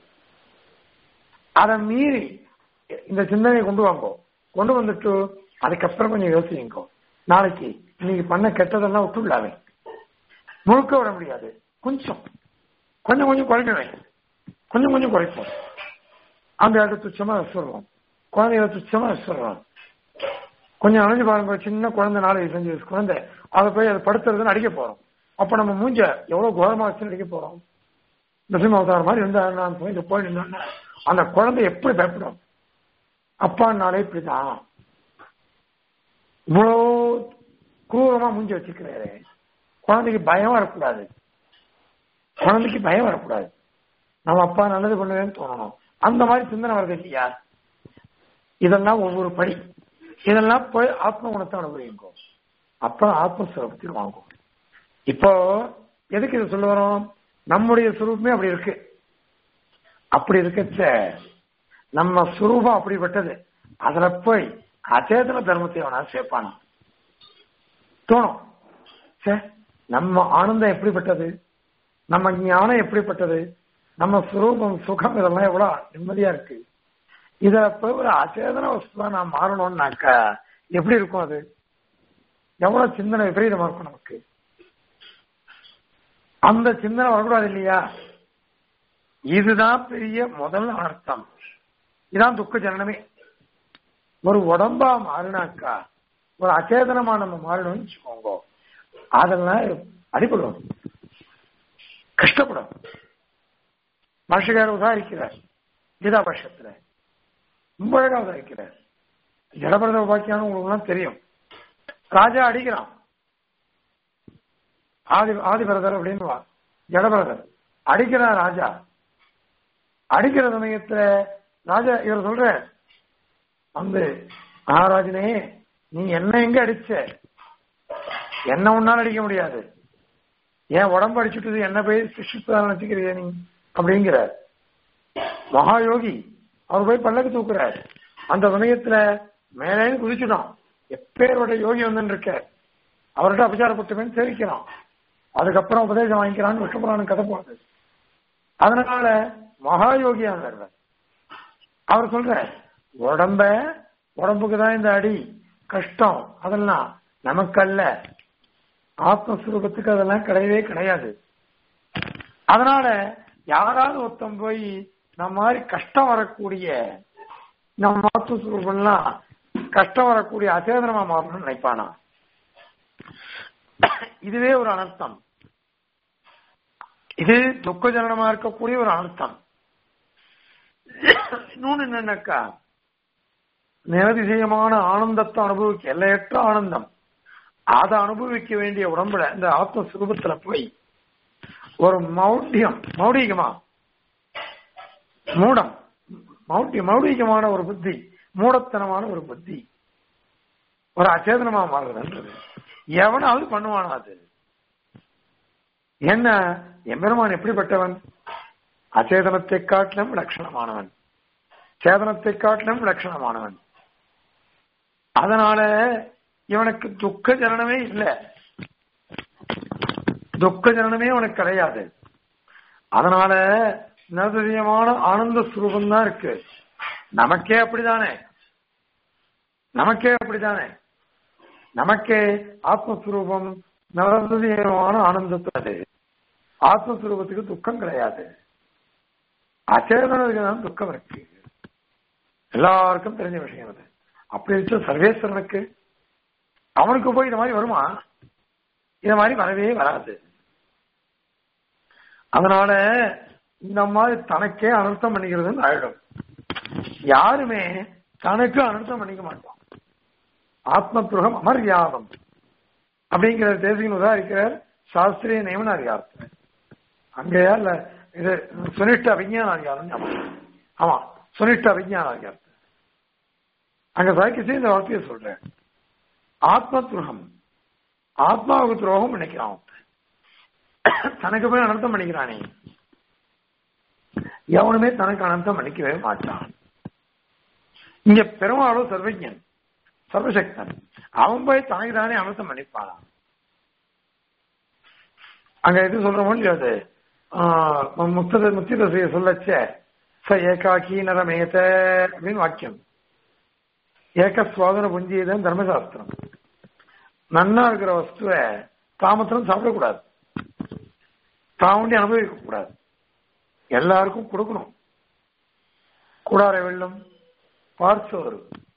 அதை மீறி இந்த சிந்தனையை கொண்டு வாங்கோ கொண்டு வந்துட்டு அதுக்கப்புறம் கொஞ்சம் யோசிங்க நாளைக்கு இன்னைக்கு பண்ண கெட்டதெல்லாம் விட்டுள்ளாவே முழுக்க விட முடியாது கொஞ்சம் கொஞ்சம் கொஞ்சம் குறைக்கணும் கொஞ்சம் கொஞ்சம் குறைப்போம் அந்த இடத்த துச்சமா சொல்றோம் குழந்தைகளை துச்சமா சொல்றோம் கொஞ்சம் அணைஞ்சு பாருங்க சின்ன குழந்தை நாலு செஞ்சு வயசு குழந்தை அதை போய் அதை படுத்துறதுன்னு அடிக்க போறோம் அப்ப நம்ம மூஞ்ச எவ்வளவு கோரமா வச்சு அடிக்க போறோம் நரசிம்ம அவதாரம் மாதிரி இருந்தா நான் போய் இந்த போய் நின்னோன்னா அந்த குழந்தை எப்படி பயப்படும் அப்பான்னாலே இப்படிதான் இவ்வளோ கூரமா மூஞ்சி வச்சுக்கிறாரு குழந்தைக்கு பயம் வரக்கூடாது குழந்தைக்கு பயம் வரக்கூடாது நம்ம அப்பா நல்லது பண்ணுவேன்னு தோணணும் அந்த மாதிரி சிந்தனை வருது இல்லையா இதெல்லாம் ஒவ்வொரு படி இதெல்லாம் போய் ஆத்ம குணத்தை அனுபவிங்க அப்புறம் ஆத்மஸ்வரூபத்தில் வாங்கும் இப்போ எதுக்கு இதை சொல்ல வரோம் நம்முடைய சுரூபமே அப்படி இருக்கு அப்படி இருக்கச்ச நம்ம சுரூபம் அப்படிப்பட்டது அதுல போய் அச்சேதன தர்மத்தை அவனா சேர்ப்பானா தோணும் சே நம்ம ஆனந்தம் எப்படிப்பட்டது நம்ம ஞானம் எப்படிப்பட்டது நம்ம சுரூபம் சுகம் இதெல்லாம் எவ்வளவு நிம்மதியா இருக்கு இத போய் ஒரு அச்சேதன வஸ்துவா நான் மாறணும்னாக்கா எப்படி இருக்கும் அது எவ்வளவு சிந்தனை விபரீதமா இருக்கும் நமக்கு அந்த சிந்தனை வரக்கூடாது இல்லையா இதுதான் பெரிய முதல் அர்த்தம் இதான் துக்க ஜனனமே ஒரு உடம்பா மாறினாக்கா ஒரு அச்சேதனமா நம்ம மாறணும்னு வச்சுக்கோங்க அதெல்லாம் அடிபடும் கஷ்டப்படும் மனுஷகார உதாரிக்கிறார் கீதாபட்சத்துல ரொம்ப அழகா உதாரிக்கிறார் ஜடபரத உபாக்கியான உங்களுக்கு தெரியும் ராஜா அடிக்கிறான் ஆதி ஆதிபரதர் அப்படின்னு ஜடபரதர் அடிக்கிறார் ராஜா அடிக்கிற சமயத்துல ராஜா இவர் சொல்ற வந்து மகாராஜனே நீ என்ன எங்க அடிச்ச என்ன உன்னால அடிக்க முடியாது ஏன் உடம்பு அடிச்சுட்டு என்ன போய் சிஷிப்பா நினைச்சுக்கிறிய நீ அப்படிங்கிற மகாயோகி அவர் போய் பல்லக்கு தூக்குறார் அந்த சமயத்துல மேலே குதிச்சுட்டான் எப்பேரோட யோகி வந்து இருக்க அவர்கிட்ட அபச்சாரப்பட்டுமே சேவிக்கிறான் அதுக்கப்புறம் உபதேசம் வாங்கிக்கிறான்னு விஷ்ணுபுராணம் கதை போறது அதனால மகாயோகியானவர் அவர் சொல்ற உடம்ப உடம்புக்கு தான் இந்த அடி கஷ்டம் அதெல்லாம் நமக்கல்ல ஆத்மஸ்வரூபத்துக்கு அதெல்லாம் கிடையவே கிடையாது அதனால யாராவது ஒருத்தன் போய் நம்ம மாதிரி கஷ்டம் வரக்கூடிய நம்ம ஆத்மஸ்வரூபம்லாம் கஷ்டம் வரக்கூடிய அச்சேதனமா மாறணும்னு நினைப்பானா இதுவே ஒரு அனர்த்தம் இது துக்க ஜனனமா இருக்கக்கூடிய ஒரு அனர்த்தம் இன்னொன்னு என்னன்னாக்கா நிரதிசயமான ஆனந்தத்தை அனுபவிக்க எல்லையற்ற ஆனந்தம் அதை அனுபவிக்க வேண்டிய உடம்புல இந்த ஆத்மஸ்வரூபத்துல போய் ஒரு மௌட்டியம் மௌடிகமா மூடம் மௌட்டி மௌடிகமான ஒரு புத்தி மூடத்தனமான ஒரு புத்தி ஒரு அச்சேதனமா மாறுதுன்றது எவனாவது பண்ணுவானா அது என்ன எம்பெருமான் எப்படிப்பட்டவன் அச்சேதனத்தை காட்டிலும் லட்சணமானவன் சேதனத்தை காட்டிலும் லட்சணமானவன் அதனால இவனுக்கு துக்க ஜனனமே இல்லை துக்க ஜனனமே அவனுக்கு கிடையாது அதனால நிரதிசயமான ஆனந்த சுரூபம் தான் இருக்கு நமக்கே அப்படிதானே நமக்கே அப்படிதானே நமக்கே ஆத்மஸ்வரூபம் நிரதிசயமான ஆனந்தத்தது ஆத்மஸ்வரூபத்துக்கு துக்கம் கிடையாது அச்சேதனத்துக்கு தான் துக்கம் இருக்கு எல்லாருக்கும் தெரிஞ்ச விஷயம் அது அப்படி இருக்க சர்வேஸ்வரனுக்கு அவனுக்கு போய் இந்த மாதிரி வருமா இந்த மாதிரி வரவே வராது அதனால இந்த மாதிரி தனக்கே அனர்த்தம் பண்ணிக்கிறதுன்னு ஆயிடும் யாருமே தனக்கு அனர்த்தம் பண்ணிக்க மாட்டான் ஆத்மத்ருகம் அமர்யாதம் அப்படிங்கிற தேசிகன் உதாரிக்கிறார் சாஸ்திரிய நியமன அதிகாரத்தில் அங்கேயா இல்ல இது சுனிஷ்ட அபிஞான அதிகாரம் ஞாபகம். ஆமா சுனிஷ்ட அபிஞான அதிகாரத்தில் அங்க சாய்க்கிச்சு இந்த வார்த்தையை சொல்றேன் ஆத்ம துரோகம் ஆத்மாவுக்கு துரோகம் நினைக்கிறான் ஒருத்தன். தனக்கு போய் அனர்த்தம் பண்ணிக்கிறானே எவனுமே தனக்கு அனர்த்தம் பண்ணிக்கவே மாட்டான் இங்க பெருமாளும் சர்வஜன் சர்வசக்தன் அவன் போய் தனக்கு தானே அனர்த்தம் பண்ணிப்பானா அங்க எது சொல்றோமோ இல்லையோ அது முக்த முக்தி தசையை சொல்லச்ச ச ஏகாக்கி நரமேத அப்படின்னு வாக்கியம் ஏக சுவாதன புஞ்சியதான் தர்மசாஸ்திரம் நன்னா இருக்கிற வஸ்துவை தாமத்திரம் சாப்பிடக்கூடாது தாண்டி அனுபவிக்க கூடாது எல்லாருக்கும் கொடுக்கணும் கூடார வெள்ளம் பார்சோறு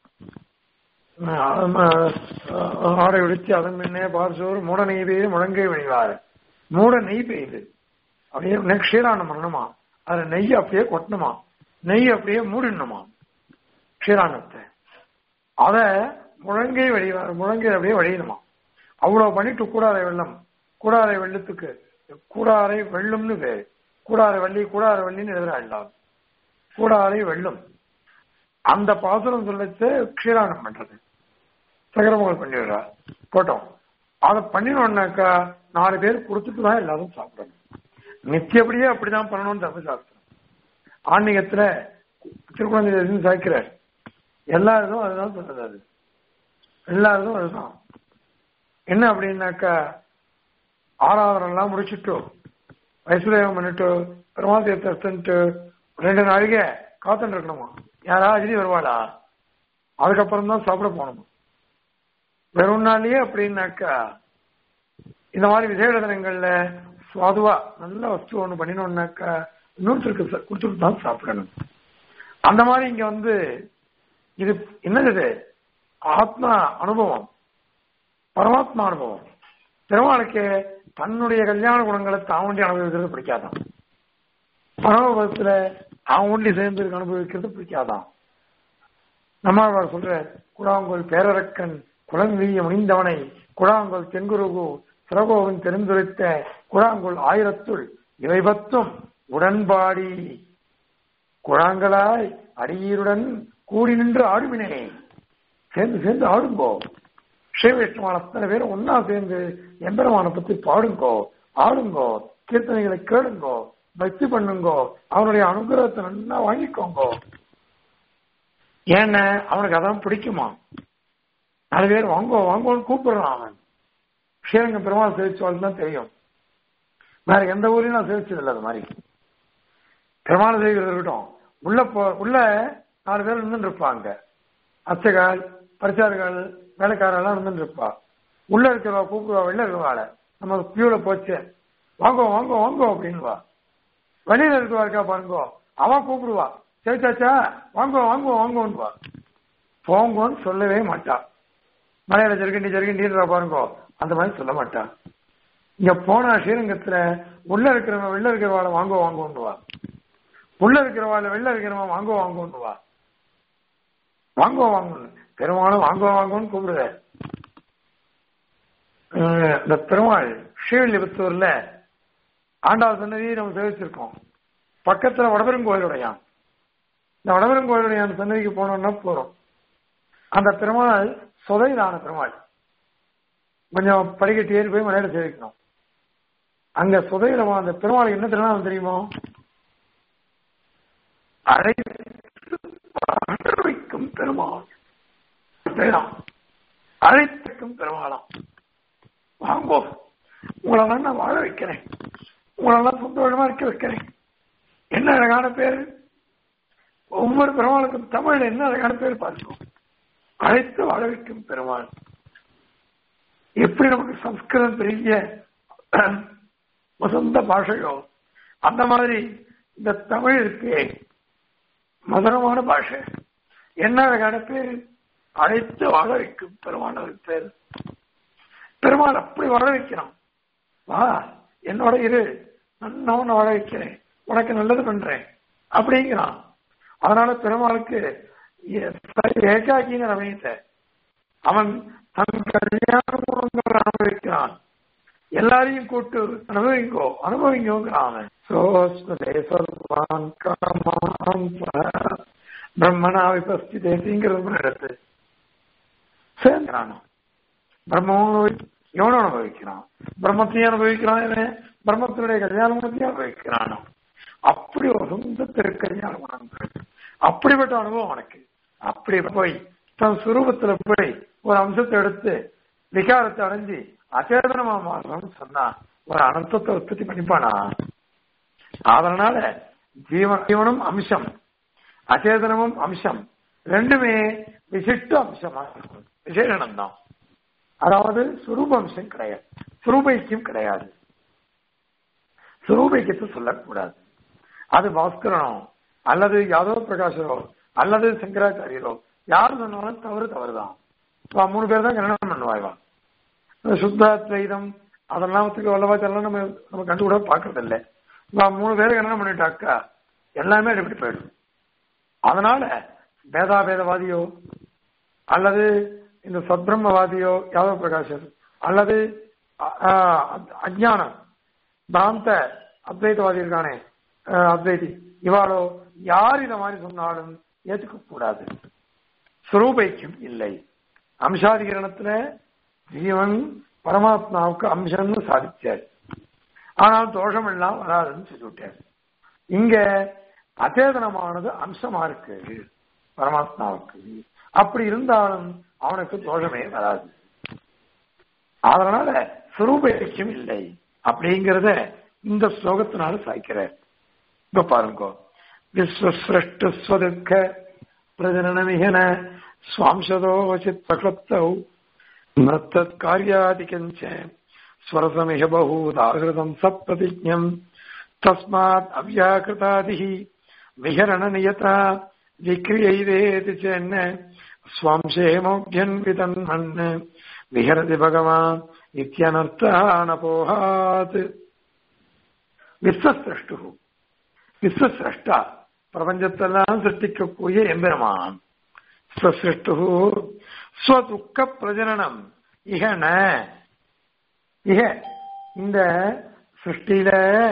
ஆடை விடுத்து அதன் முன்னே பார்சோறு மூட நெய் பெய்து முழங்கை வழிவாரு மூட நெய் பெய்யுது அப்படியே க்ஷீரானம் பண்ணணுமா அதுல நெய் அப்படியே கொட்டணுமா நெய் அப்படியே மூடிடணுமா க்ஷீரானத்தை அத முழங்கை வழிவாரு முழங்கை அப்படியே வழியணுமா அவ்வளவு பண்ணிட்டு கூடாரை வெள்ளம் கூடாரை வெள்ளத்துக்கு கூடாரை வெள்ளம்னு பேரு கூடாரை வள்ளி கூடாரை வள்ளின்னு எழுதுறாள் கூடாரை வெள்ளம் அந்த பாசுரம் சொல்லச்சு க்ஷீரானம் பண்றது சகரமங்கள் பண்ணிடுறா போட்டோம் அதை பண்ணினோம்னாக்கா நாலு பேர் கொடுத்துட்டு தான் எல்லாரும் சாப்பிடணும் நித்தியப்படியே அப்படிதான் பண்ணணும்னு தர்மசாஸ்திரம் ஆன்மீகத்துல திருக்குழந்தை சாய்க்கிறார் எல்லா இதுவும் அதுதான் சொல்றது அது எல்லா இதுவும் அதுதான் என்ன அப்படின்னாக்கா ஆராதனை எல்லாம் முடிச்சுட்டு வைசுதேவம் பண்ணிட்டு பெருமாள் தீர்த்தன்ட்டு ரெண்டு நாளைக்கு காத்துட்டு இருக்கணுமா யாரா அஜினி வருவாளா அதுக்கப்புறம் தான் சாப்பிட போகணுமா வெறும் நாளையே அப்படின்னாக்கா இந்த மாதிரி விசேட தினங்கள்ல சுவாதுவா நல்ல வஸ்து ஒண்ணு பண்ணினோம்னாக்கா இன்னொருத்தருக்கு கொடுத்துட்டு தான் சாப்பிடணும் அந்த மாதிரி இங்க வந்து இது என்னது இது ஆத்மா அனுபவம் பரமாத்மா அனுபவம் பெருமாளுக்கு தன்னுடைய கல்யாண குணங்களை தான் ஒண்டி அனுபவிக்கிறது பிடிக்காதான் பரமபதத்துல அவன் ஒண்டி சேர்ந்து அனுபவிக்கிறது பிடிக்காதான் நம்மாழ்வார் சொல்ற குடாங்கோல் பேரரக்கன் குளங்கீய முனிந்தவனை குடாங்கோல் தென்குருகு சிறகோவன் தெரிந்துரைத்த குழாங்குள் ஆயிரத்துள் இவை பத்தும் உடன்பாடி குழாங்களாய் அடியீருடன் கூடி நின்று ஆடுமினே சேர்ந்து சேர்ந்து ஆடுங்கோ ஸ்ரீவைஷ்ணவான அத்தனை பேரும் ஒன்னா சேர்ந்து எம்பெருமான பத்தி பாடுங்கோ ஆடுங்கோ கீர்த்தனைகளை கேளுங்கோ பக்தி பண்ணுங்கோ அவனுடைய அனுகிரகத்தை நல்லா வாங்கிக்கோங்கோ ஏன்னா அவனுக்கு அதான் பிடிக்குமா நாலு பேர் வாங்கோ வாங்கோன்னு கூப்பிடுறான் அவன் ஸ்ரீரங்க பெருமாள் சேவிச்சவாள் தான் தெரியும் வேற எந்த ஊர்லயும் நான் சேவிச்சது இல்லை அது மாதிரி பெருமாள் சேவிக்கிறது இருக்கட்டும் உள்ள போ உள்ள நாலு பேர் இருந்துட்டு இருப்பாங்க அர்ச்சகர் பரிசார்கள் வேலைக்காரெல்லாம் இருந்துட்டு இருப்பா உள்ள இருக்கிறவா கூப்பிடுவா வெளில இருக்கிறவாள நம்ம கியூல போச்சு வாங்கோ வாங்கோ வாங்கோ அப்படின்வா வெளியில இருக்கிறவா இருக்கா பாருங்கோ அவன் கூப்பிடுவா சேச்சாச்சா வாங்கோ வாங்கோ வாங்கோன்னுவா போங்கோன்னு சொல்லவே மாட்டா மலையில ஜெருகண்டி ஜெருகண்டின்றா பாருங்கோ அந்த மாதிரி சொல்ல மாட்டா இங்க போனா ஸ்ரீரங்கத்துல உள்ள இருக்கிறவன் வெளில இருக்கிறவாள வாங்கோ வாங்கோன்னுவா உள்ள இருக்கிறவாள் வெளில இருக்கிறவன் வாங்கோ வாங்கோன்னுவா வாங்கோ வாங்கணும் பெருமாளும் வாங்கோ வாங்கோன்னு கூப்பிடுற இந்த பெருமாள் ஸ்ரீவில்லிபுத்தூர்ல ஆண்டாள் சன்னதி நம்ம சேவிச்சிருக்கோம் பக்கத்துல வடபெருங்கோயிலுடையான் இந்த வடபெருங்கோயிலுடையான் சன்னதிக்கு போனோம்னா போறோம் அந்த பெருமாள் சொதையிலான பெருமாள் கொஞ்சம் படிக்கட்டு ஏறி போய் மலையில சேவிக்கணும் அங்க சுதையில அந்த பெருமாளுக்கு என்ன திருநாமம் தெரியுமோ அழைக்கும் பெருமாள் அழைத்துக்கும் பெருமாளாம் வாங்கோ உங்களெல்லாம் நான் வாழ வைக்கிறேன் உங்களெல்லாம் சந்தோஷமா இருக்க வைக்கிறேன் என்ன அழகான பேரு ஒவ்வொரு பெருமாளுக்கும் தமிழ்ல என்ன அழகான பேர் பார்க்கணும் அழைத்து வாழ வைக்கும் பெருமாள் எப்படி நமக்கு சம்ஸ்கிருதம் பெரிய வசந்த பாஷையோ அந்த மாதிரி இந்த தமிழ் இருக்கு மதுரமான பாஷை என்ன அழகான பேர் அழைத்து வாழ வைக்கும் பெருமாள் பேர் பெருமாள் அப்படி வாழ வைக்கிறான் வா என்னோட இரு நான் உன்னை வாழ வைக்கிறேன் உனக்கு நல்லது பண்றேன் அப்படிங்கிறான் அதனால பெருமாளுக்கு ஏகாக்கிங்கிற அமையத்தை அவன் தன் கல்யாண குணங்களை அனுபவிக்கிறான் எல்லாரையும் கூட்டு அனுபவிங்கோ அனுபவிங்கோங்கிறான் அவன் சோஸ்மதே சர்வான் காமான் பிரம்மனா விபஸ்திதேசிங்கிறது எடுத்து சேர்ந்துறானோ பிரம்மமும் எவனும் அனுபவிக்கிறான் பிரம்மத்தையும் அனுபவிக்கிறான் இவன் பிரம்மத்தினுடைய கல்யாண குணத்தையும் அனுபவிக்கிறானோ அப்படி ஒரு சொந்த திருக்கல்யாண குணங்கள் அப்படிப்பட்ட அனுபவம் அவனுக்கு அப்படி போய் தன் சுரூபத்துல போய் ஒரு அம்சத்தை எடுத்து விகாரத்தை அடைஞ்சு அச்சேதனமா மாறணும்னு சொன்னா ஒரு அனந்தத்தை உற்பத்தி பண்ணிப்பானா அதனால ஜீவன் ஜீவனும் அம்சம் அச்சேதனமும் அம்சம் ரெண்டுமே விசிஷ்ட அம்சமா இருக்கும் விசேஷனம் தான் அதாவது சுரூப அம்சம் கிடையாது சுரூபைக்கியம் கிடையாது சுரூபைக்கியத்தை சொல்லக்கூடாது அது பாஸ்கரனோ அல்லது யாதவ பிரகாஷரோ அல்லது சங்கராச்சாரியரோ யார் சொன்னாலும் தவறு தவறுதான் மூணு பேர் தான் கல்யாணம் பண்ணுவாய்வா சுத்தாத்வைதம் அதெல்லாம் வல்லவாச்செல்லாம் நம்ம நம்ம கண்டு கூட பாக்குறது இல்லை மூணு பேரை கல்யாணம் பண்ணிட்டாக்கா எல்லாமே அடிப்படி போயிடும் அதனால பேதாபேதவாதியோ அல்லது இந்த சத்பிரம்மவாதியோ யாதவ பிரகாஷர் அல்லது அஜானம் பிராந்த அத்வைதவாதி இருக்கானே அத்வைதி இவாளோ யார் இத மாதிரி சொன்னாலும் ஏத்துக்க கூடாது சுரூபைக்கும் இல்லை அம்சாதிகரணத்துல ஜீவன் பரமாத்மாவுக்கு அம்சம்னு சாதிச்சார் ஆனால் தோஷம் எல்லாம் வராதுன்னு சொல்லிவிட்டார் இங்க அச்சேதனமானது அம்சமா இருக்கு பரமாத்மாவுக்கு அப்படி இருந்தாலும் அவனுக்கு தோஷமே வராது அதனால சுரூபைக்கும் இல்லை அப்படிங்கிறத இந்த ஸ்லோகத்தினால சாய்க்கிறார் இப்ப பாருங்க விஸ்வசிருஷ்ட ஸ்வதுக்க பிரஜனமிகன சுவாம்சதோவசித் பிரக்ளப்தௌ நத்தத் காரியாதிகஞ்ச ஸ்வரசமிக பகூதாகிருதம் சப்பிரதிஜம் தஸ்மாத் அவ்யாக்கிருதாதிः விஹரண நியதா விக்ரியைவேதி சென்ன ஸ்வாம்சேமோபியன்விதன் விஹரதி பகவான் இத்தியனர்த்தானபோகாத் விஸ்வசிரஷ்டு விஸ்வசிரஷ்டா பிரபஞ்சத்தெல்லாம் சிருஷ்டிக்கக்கூடிய எம்பெருமான் ஸ்வசிருஷ்டு ஸ்வதுக்க பிரஜனனம் இகன இக இந்த சிருஷ்டியில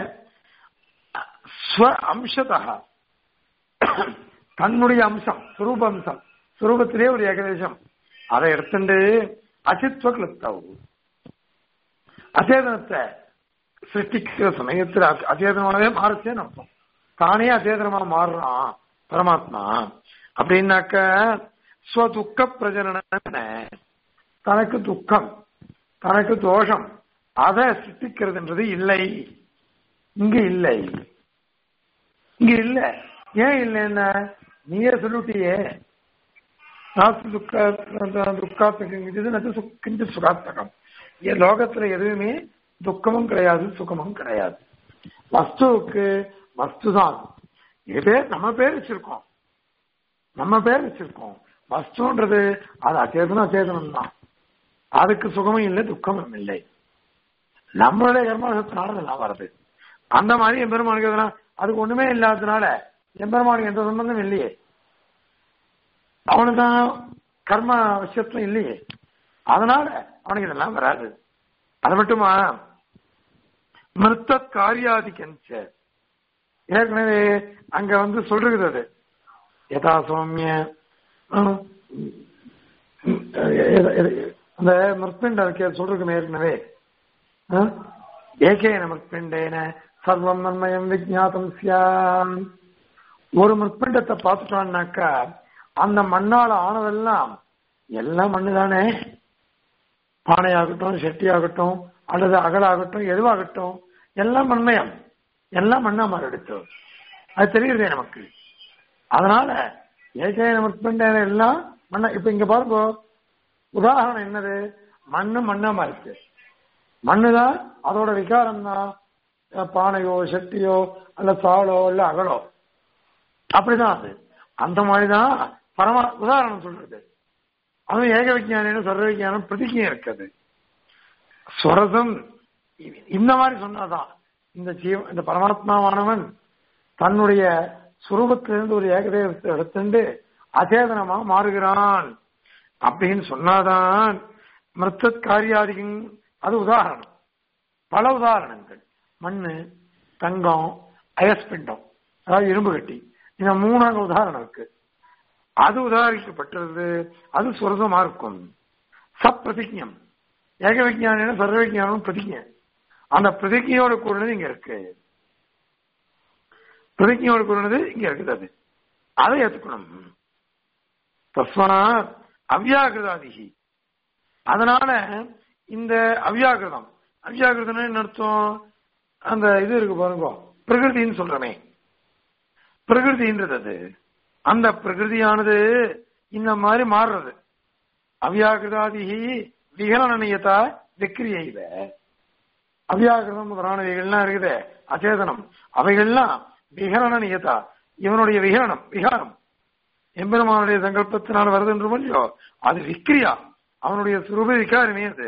ஸ்வ அம்சதா தன்னுடைய அம்சம் சுரூப அம்சம் சுரூபத்திலே ஒரு ஏகதேசம் அதை எடுத்துட்டு அசித்வ கிளிப்தவு அசேதனத்தை சிருஷ்டிக்கிற சமயத்துல அச்ச- அச்சேதனமானவே மாறுச்சேன்னு அர்த்தம் தானே அச்சேதனமா மாறுறான் பரமாத்மா அப்படின்னாக்க ஸ்வதுக்க பிரஜனன தனக்கு துக்கம் தனக்கு தோஷம் அதை சிருஷ்டிக்கிறதுன்றது இல்லை இங்க இல்லை இங்க இல்ல ஏன் இல்லைன்னா நீயே சொல்லிட்டியே நாஸ்தி துக்க துக்காத்துக்கு கிஞ்ச சுகாத்தகம் ஏன் லோகத்துல எதுவுமே துக்கமும் கிடையாது சுகமும் கிடையாது வஸ்துவுக்கு வஸ்து தான் இது பேர் நம்ம பேர் வச்சிருக்கோம் நம்ம பேர் வச்சிருக்கோம் வஸ்துன்றது அது அச்சேதனம் அச்சேதனம் தான் அதுக்கு சுகமும் இல்லை துக்கமும் இல்லை நம்மளுடைய கர்மத்தினால இதெல்லாம் வருது அந்த மாதிரி எம்பெருமானுக்கு எதனா அதுக்கு ஒண்ணுமே இல்லாததுனால எம்பெருமானுக்கு எந்த சம்பந்தம் இல்லையே அவனுக்கு தான் கர்ம விஷயத்தும் இல்லையே அதனால அவனுக்கு இதெல்லாம் வராது அது மட்டுமா மிருத்த காரியாதிக்கஞ்ச ஏற்கனவே அங்க வந்து சொல்றது அது யதா சௌமிய ஹம், எத- எத- அந்த மிருத்பிண்ட இருக்கே சொல்றதுக்கு ஏற்கனவே ஹம், ஏகேன மிருத்பிண்டேன சர்வம் நன்மயம் விஜாத்தம் சியாம் ஒரு மிருத்பிண்டத்தை பார்த்துட்டோம்னாக்கா அந்த மண்ணால ஆனதெல்லாம் எல்லாம் மண்ணு தானே பானையாகட்டும் செட்டியாகட்டும் அல்லது அகலாகட்டும் எதுவாகட்டும் எல்லாம் மண்மயம் எல்லாம் மண்ணா மாறிடுச்சு அது தெரியுறதே நமக்கு அதனால ஏகேன மிருத்பிண்டேன எல்லாம் மண்ணா இப்ப இங்க பாருங்க உதாரணம் என்னது மண்ணு மண்ணா மாறிச்சு மண்ணுதான் அதோட விகாரம் தான் பானையோ செட்டியோ அல்ல சாலோ இல்ல அகலோ அப்படிதான் அது அந்த மாதிரிதான் பரமா உதாரணம் சொல்றது அதுவும் ஏக விஞ்ஞானம் சர்வ விஞ்ஞானம் பிரதிஜையும் இருக்குது ஸ்வரசம் இந்த மாதிரி சொன்னாதான் இந்த ஜீவ இந்த பரமாத்மாவானவன் தன்னுடைய சுரூபத்திலிருந்து ஒரு ஏகதேவத்தை எடுத்துண்டு அச்சேதனமா மாறுகிறான் அப்படின்னு சொன்னாதான் மிருத்த காரியாதிகம் அது உதாரணம் பல உதாரணங்கள் மண்ணு தங்கம் அயஸ்பிண்டம் அதாவது இரும்பு கட்டி இந்த மூணாக உதாரணம் இருக்கு அது உதாரிக்கப்பட்டது அது சுரசமா இருக்கும் சப்பிரதிஜம் ஏக விஜானம் சர்வ விஜானம் பிரதிஜை அந்த பிரதிஜையோட கூடினது இங்க இருக்கு பிரதிஜையோட கூடினது இங்க இருக்குது அது அதை ஏத்துக்கணும் தஸ்மாத் அவ்யாகிருதாதிகி அதனால இந்த அவ்யாகிருதம் அவ்யாகிருதம் என்ன அர்த்தம் அந்த இது இருக்கு பாருங்க பிரகிருதின்னு சொல்றமே பிரகிருதின்றது அது அந்த பிரகிருதியானது இந்த மாதிரி மாறுறது அவ்யாகிருதாதிகி விகலனயதா விக்ரியைவ அவ்யாகிருதம் முதலானவைகள்லாம் இருக்குது அச்சேதனம் அவைகள்லாம் விகலனயதா இவனுடைய விகரணம் விகாரம் எம்பெருமானுடைய சங்கல்பத்தினால் வருதுன்ற இல்லையோ அது விக்ரியா அவனுடைய சுரூப விகாரமே அது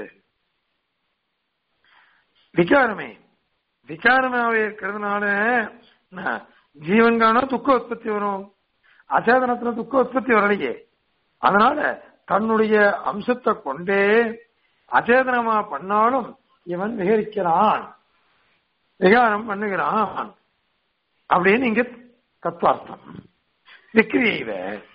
விகாரமே விகாரமாவே இருக்கிறதுனால என்ன, ஜீவன்கான துக்க உற்பத்தி வரும் அச்சேதனத்துல துக்க உற்பத்தி வரலையே அதனால தன்னுடைய அம்சத்தை கொண்டே அச்சேதனமா பண்ணாலும் இவன் விகரிக்கிறான் விகாரம் பண்ணுகிறான் அப்படின்னு இங்க தத்துவார்த்தம் விக்ரியைவ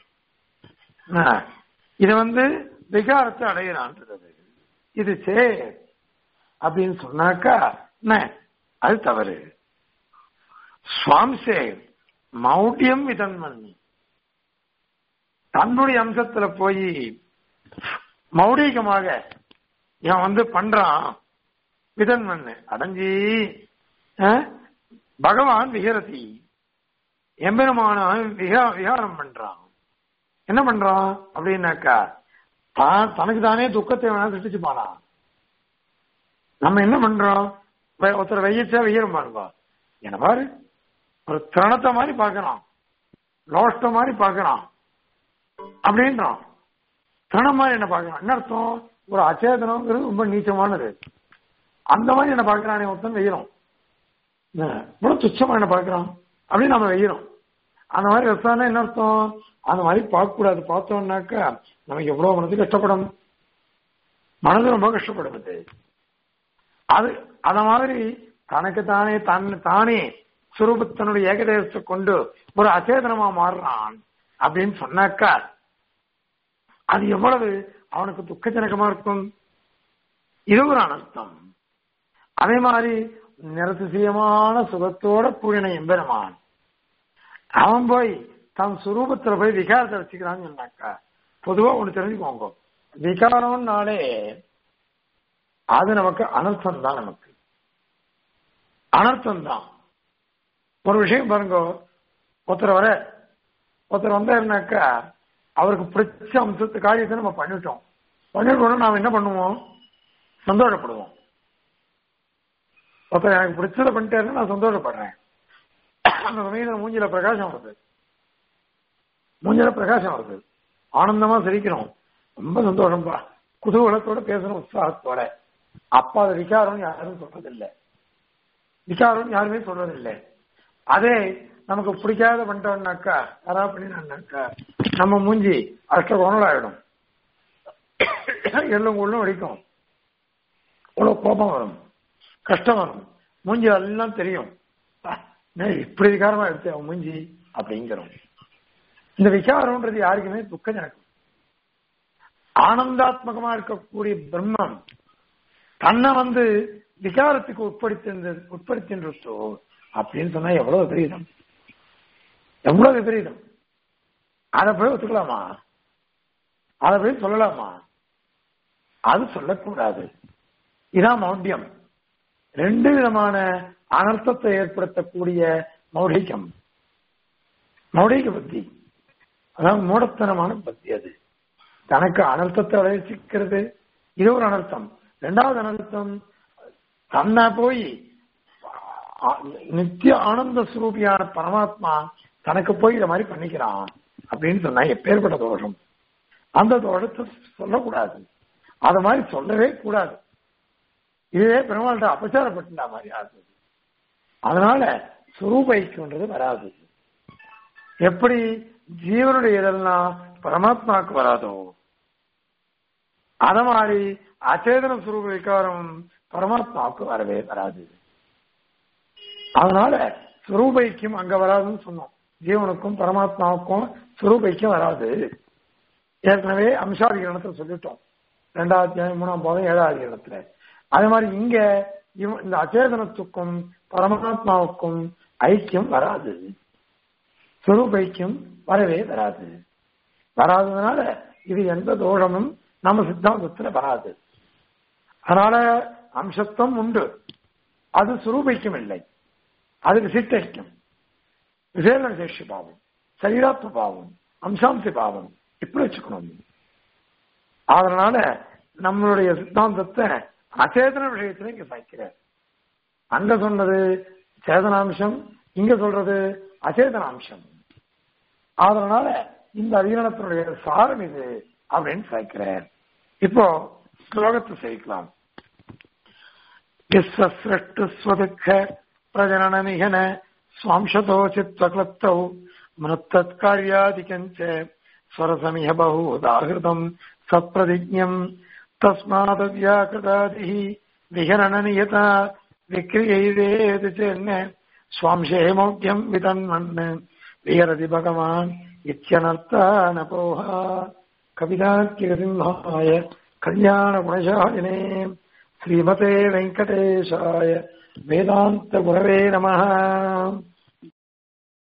இது வந்து விகாரத்தை அடைகிறான்றது இது சே அப்படின்னு சொன்னாக்கா என்ன, அது தவறு சுவாம்சே மௌட்டியம் இதன்மன் தன்னுடைய அம்சத்துல போய் மௌடிகமாக இவன் வந்து பண்றான் விதன்மன் அடைஞ்சி அஹ், பகவான் விஹரதி எம்பெருமான விஹா- விஹாரம் பண்றான் என்ன பண்றான் அப்படின்னாக்கா தான் தனக்கு தானே துக்கத்தை வேணா சிருஷ்டிச்சுப்பானா நம்ம என்ன பண்றோம் வே- ஒருத்தர் வெய்யச்சா வெய்யரும் பாருங்க என்ன பாரு ஒரு திரணத்தை மாதிரி பார்க்கறான் லோஷ்ட மாதிரி பார்க்கறான் அப்படின்றான் திரணம் மாதிரி என்ன பார்க்கறான் என்ன அர்த்தம் ஒரு அச்சேதனம்ங்கிறது ரொம்ப நீச்சமானது அந்த மாதிரி என்ன பார்க்கறானே ஒருத்தன் வெய்யறோம் இவ்வளவு துச்சமா என்ன பார்க்கறான் அப்படின்னு நம்ம வெய்யறோம் அந்த மாதிரி வச்சானா என்ன அர்த்தம் அந்த மாதிரி பார்க்க கூடாது பார்த்தோம்னாக்கா நமக்கு எவ்வளவு மனது கஷ்டப்படும் மனது ரொம்ப கஷ்டப்படும் அது அது அத மாதிரி தனக்கு தானே தன் தானே சுரூபத்தனுடைய ஏகதேசத்தை கொண்டு ஒரு அச்சேதனமா மாறுறான் அப்படின்னு சொன்னாக்கா அது எவ்வளவு அவனுக்கு துக்கஜனகமா இருக்கும் இது ஒரு அனர்த்தம் அதே மாதிரி நிரதிசயமான சுகத்தோட கூடின எம்பெருமான் அவன் போய் தன் சுரூபத்துல போய் விகாரத்தை வச்சுக்கிறான்னு சொன்னாக்கா பொதுவா ஒண்ணு தெரிஞ்சுக்கோங்க விகாரம்னாலே அது நமக்கு அனர்த்தம் தான் நமக்கு அனர்த்தம் தான் ஒரு விஷயம் பாருங்க ஒருத்தர் வர ஒருத்தர் வந்தாருனாக்கா அவருக்கு பிடிச்ச அம்சத்து காரியத்தை நம்ம பண்ணிட்டோம் பண்ணிட்டோம்னா நாம என்ன பண்ணுவோம் சந்தோஷப்படுவோம் ஒருத்தர் எனக்கு பிடிச்சதை பண்ணிட்டாருன்னு நான் சந்தோஷப்படுறேன் அந்த சமயத்தில் மூஞ்சில பிரகாசம் வருது மூஞ்சில பிரகாசம் வருது ஆனந்தமா சிரிக்கிறோம் ரொம்ப சந்தோஷம்பா குதூகலத்தோட பேசணும் உற்சாகத்தோட அப்பா அது விகாரம் யாரும் சொல்றதில்லை விகாரம் யாருமே சொல்றதில்லை அதே நமக்கு பிடிக்காத பண்ணிட்டோம்னாக்கா யாராவது பண்ணினாக்கா நம்ம மூஞ்சி அஷ்ட கோணலாயிடும் எள்ளும் கொள்ளும் அடிக்கும் அவ்வளவு கோபம் வரும் கஷ்டம் வரும் மூஞ்சி எல்லாம் தெரியும் இப்படி விகாரமா எடுத்து அவன் மூஞ்சி அப்படிங்கிறோம் இந்த விகாரம்ன்றது யாருக்குமே துக்கம் நடக்கும் ஆனந்தாத்மகமா இருக்கக்கூடிய பிரம்மம் தன்னை வந்து விகாரத்துக்கு உட்படுத்தி உட்படுத்தின்றோ அப்படின்னு சொன்னா எவ்வளவு விபரீதம் எவ்வளவு விபரீதம் அதை போய் ஒத்துக்கலாமா அதை போய் சொல்லலாமா அது சொல்லக்கூடாது இதான் மௌண்டியம் ரெண்டு விதமான அனர்த்தத்தை ஏற்படுத்தக்கூடிய மௌடிகம் மௌடிக பத்தி அதாவது மூடத்தனமான பத்தி அது தனக்கு அனர்த்தத்தை விளைவிச்சுக்கிறது இது ஒரு அனர்த்தம் ரெண்டாவது அனர்த்தம் தன்னை போய் நித்திய ஆனந்த சுரூபியான பரமாத்மா தனக்கு போய் இதை மாதிரி பண்ணிக்கிறான் அப்படின்னு சொன்னா எப்பேற்பட்ட தோஷம் அந்த தோஷத்தை சொல்லக்கூடாது அத மாதிரி சொல்லவே கூடாது இதுவே பெருமாள்கிட்ட அபச்சாரப்பட்டுட்டா மாதிரி ஆகுது அதனால சுரூபைக்குன்றது வராது எப்படி ஜீவனுடைய இதெல்லாம் பரமாத்மாவுக்கு வராதோ அத மாதிரி அச்சேதன சுரூப விகாரம் பரமாத்மாவுக்கு வரவே வராது அதனால சுரூபைக்கும் அங்க வராதுன்னு சொன்னோம் ஜீவனுக்கும் பரமாத்மாவுக்கும் சுரூபைக்கும் வராது ஏற்கனவே அம்சாதிகரணத்தை சொல்லிட்டோம் ரெண்டாவது மூணாம் பாதம் ஏழாவது இடத்துல அதே மாதிரி இங்க இந்த அச்சேதனத்துக்கும் பரமாத்மாவுக்கும் ஐக்கியம் வராது சுரூபைக்கும் வரவே வராது வராததுனால இது எந்த தோஷமும் நம்ம சித்தாந்தத்துல வராது அதனால அம்சத்துவம் உண்டு அது சுரூபைக்கும் இல்லை அது விசிஷ்டம் விசேஷ விசேஷ பாவம் சரீராத்ம பாவம் அம்சாம்ச பாவம் இப்படி வச்சுக்கணும் அதனால நம்மளுடைய சித்தாந்தத்தை அச்சேதன விஷயத்துல இங்க சாய்க்கிறார் அங்க சொன்னது சேதனாம்சம் இங்க சொல்றது அச்சேதனாம்சம் அதனால இந்த அதிகரணத்தினுடைய சாரம் இது அப்படின்னு சாய்க்கிறார் இப்போ ஸ்லோகத்தை சேர்க்கலாம் விஸ்வசிரஷ்டு ஸ்வதுக்க பிரஜனன நிகன स्वांशतोचित्वक्लप्तौ मृत्तत्कार्यादिकञ्च स्वरसमिह बहुदाहृतम् सप्रतिज्ञम् तस्मादव्याकृतादिः विहरणनियता विक्रियैवेति चेन्न स्वांशे मौढ्यम् वितन्वन् विहरति भगवान् इत्यनर्थानपोह कविदाख्यसिंहाय कल्याणगुणशालिने श्रीमते वेङ्कटेशाय वेदान्तगुरवे नमः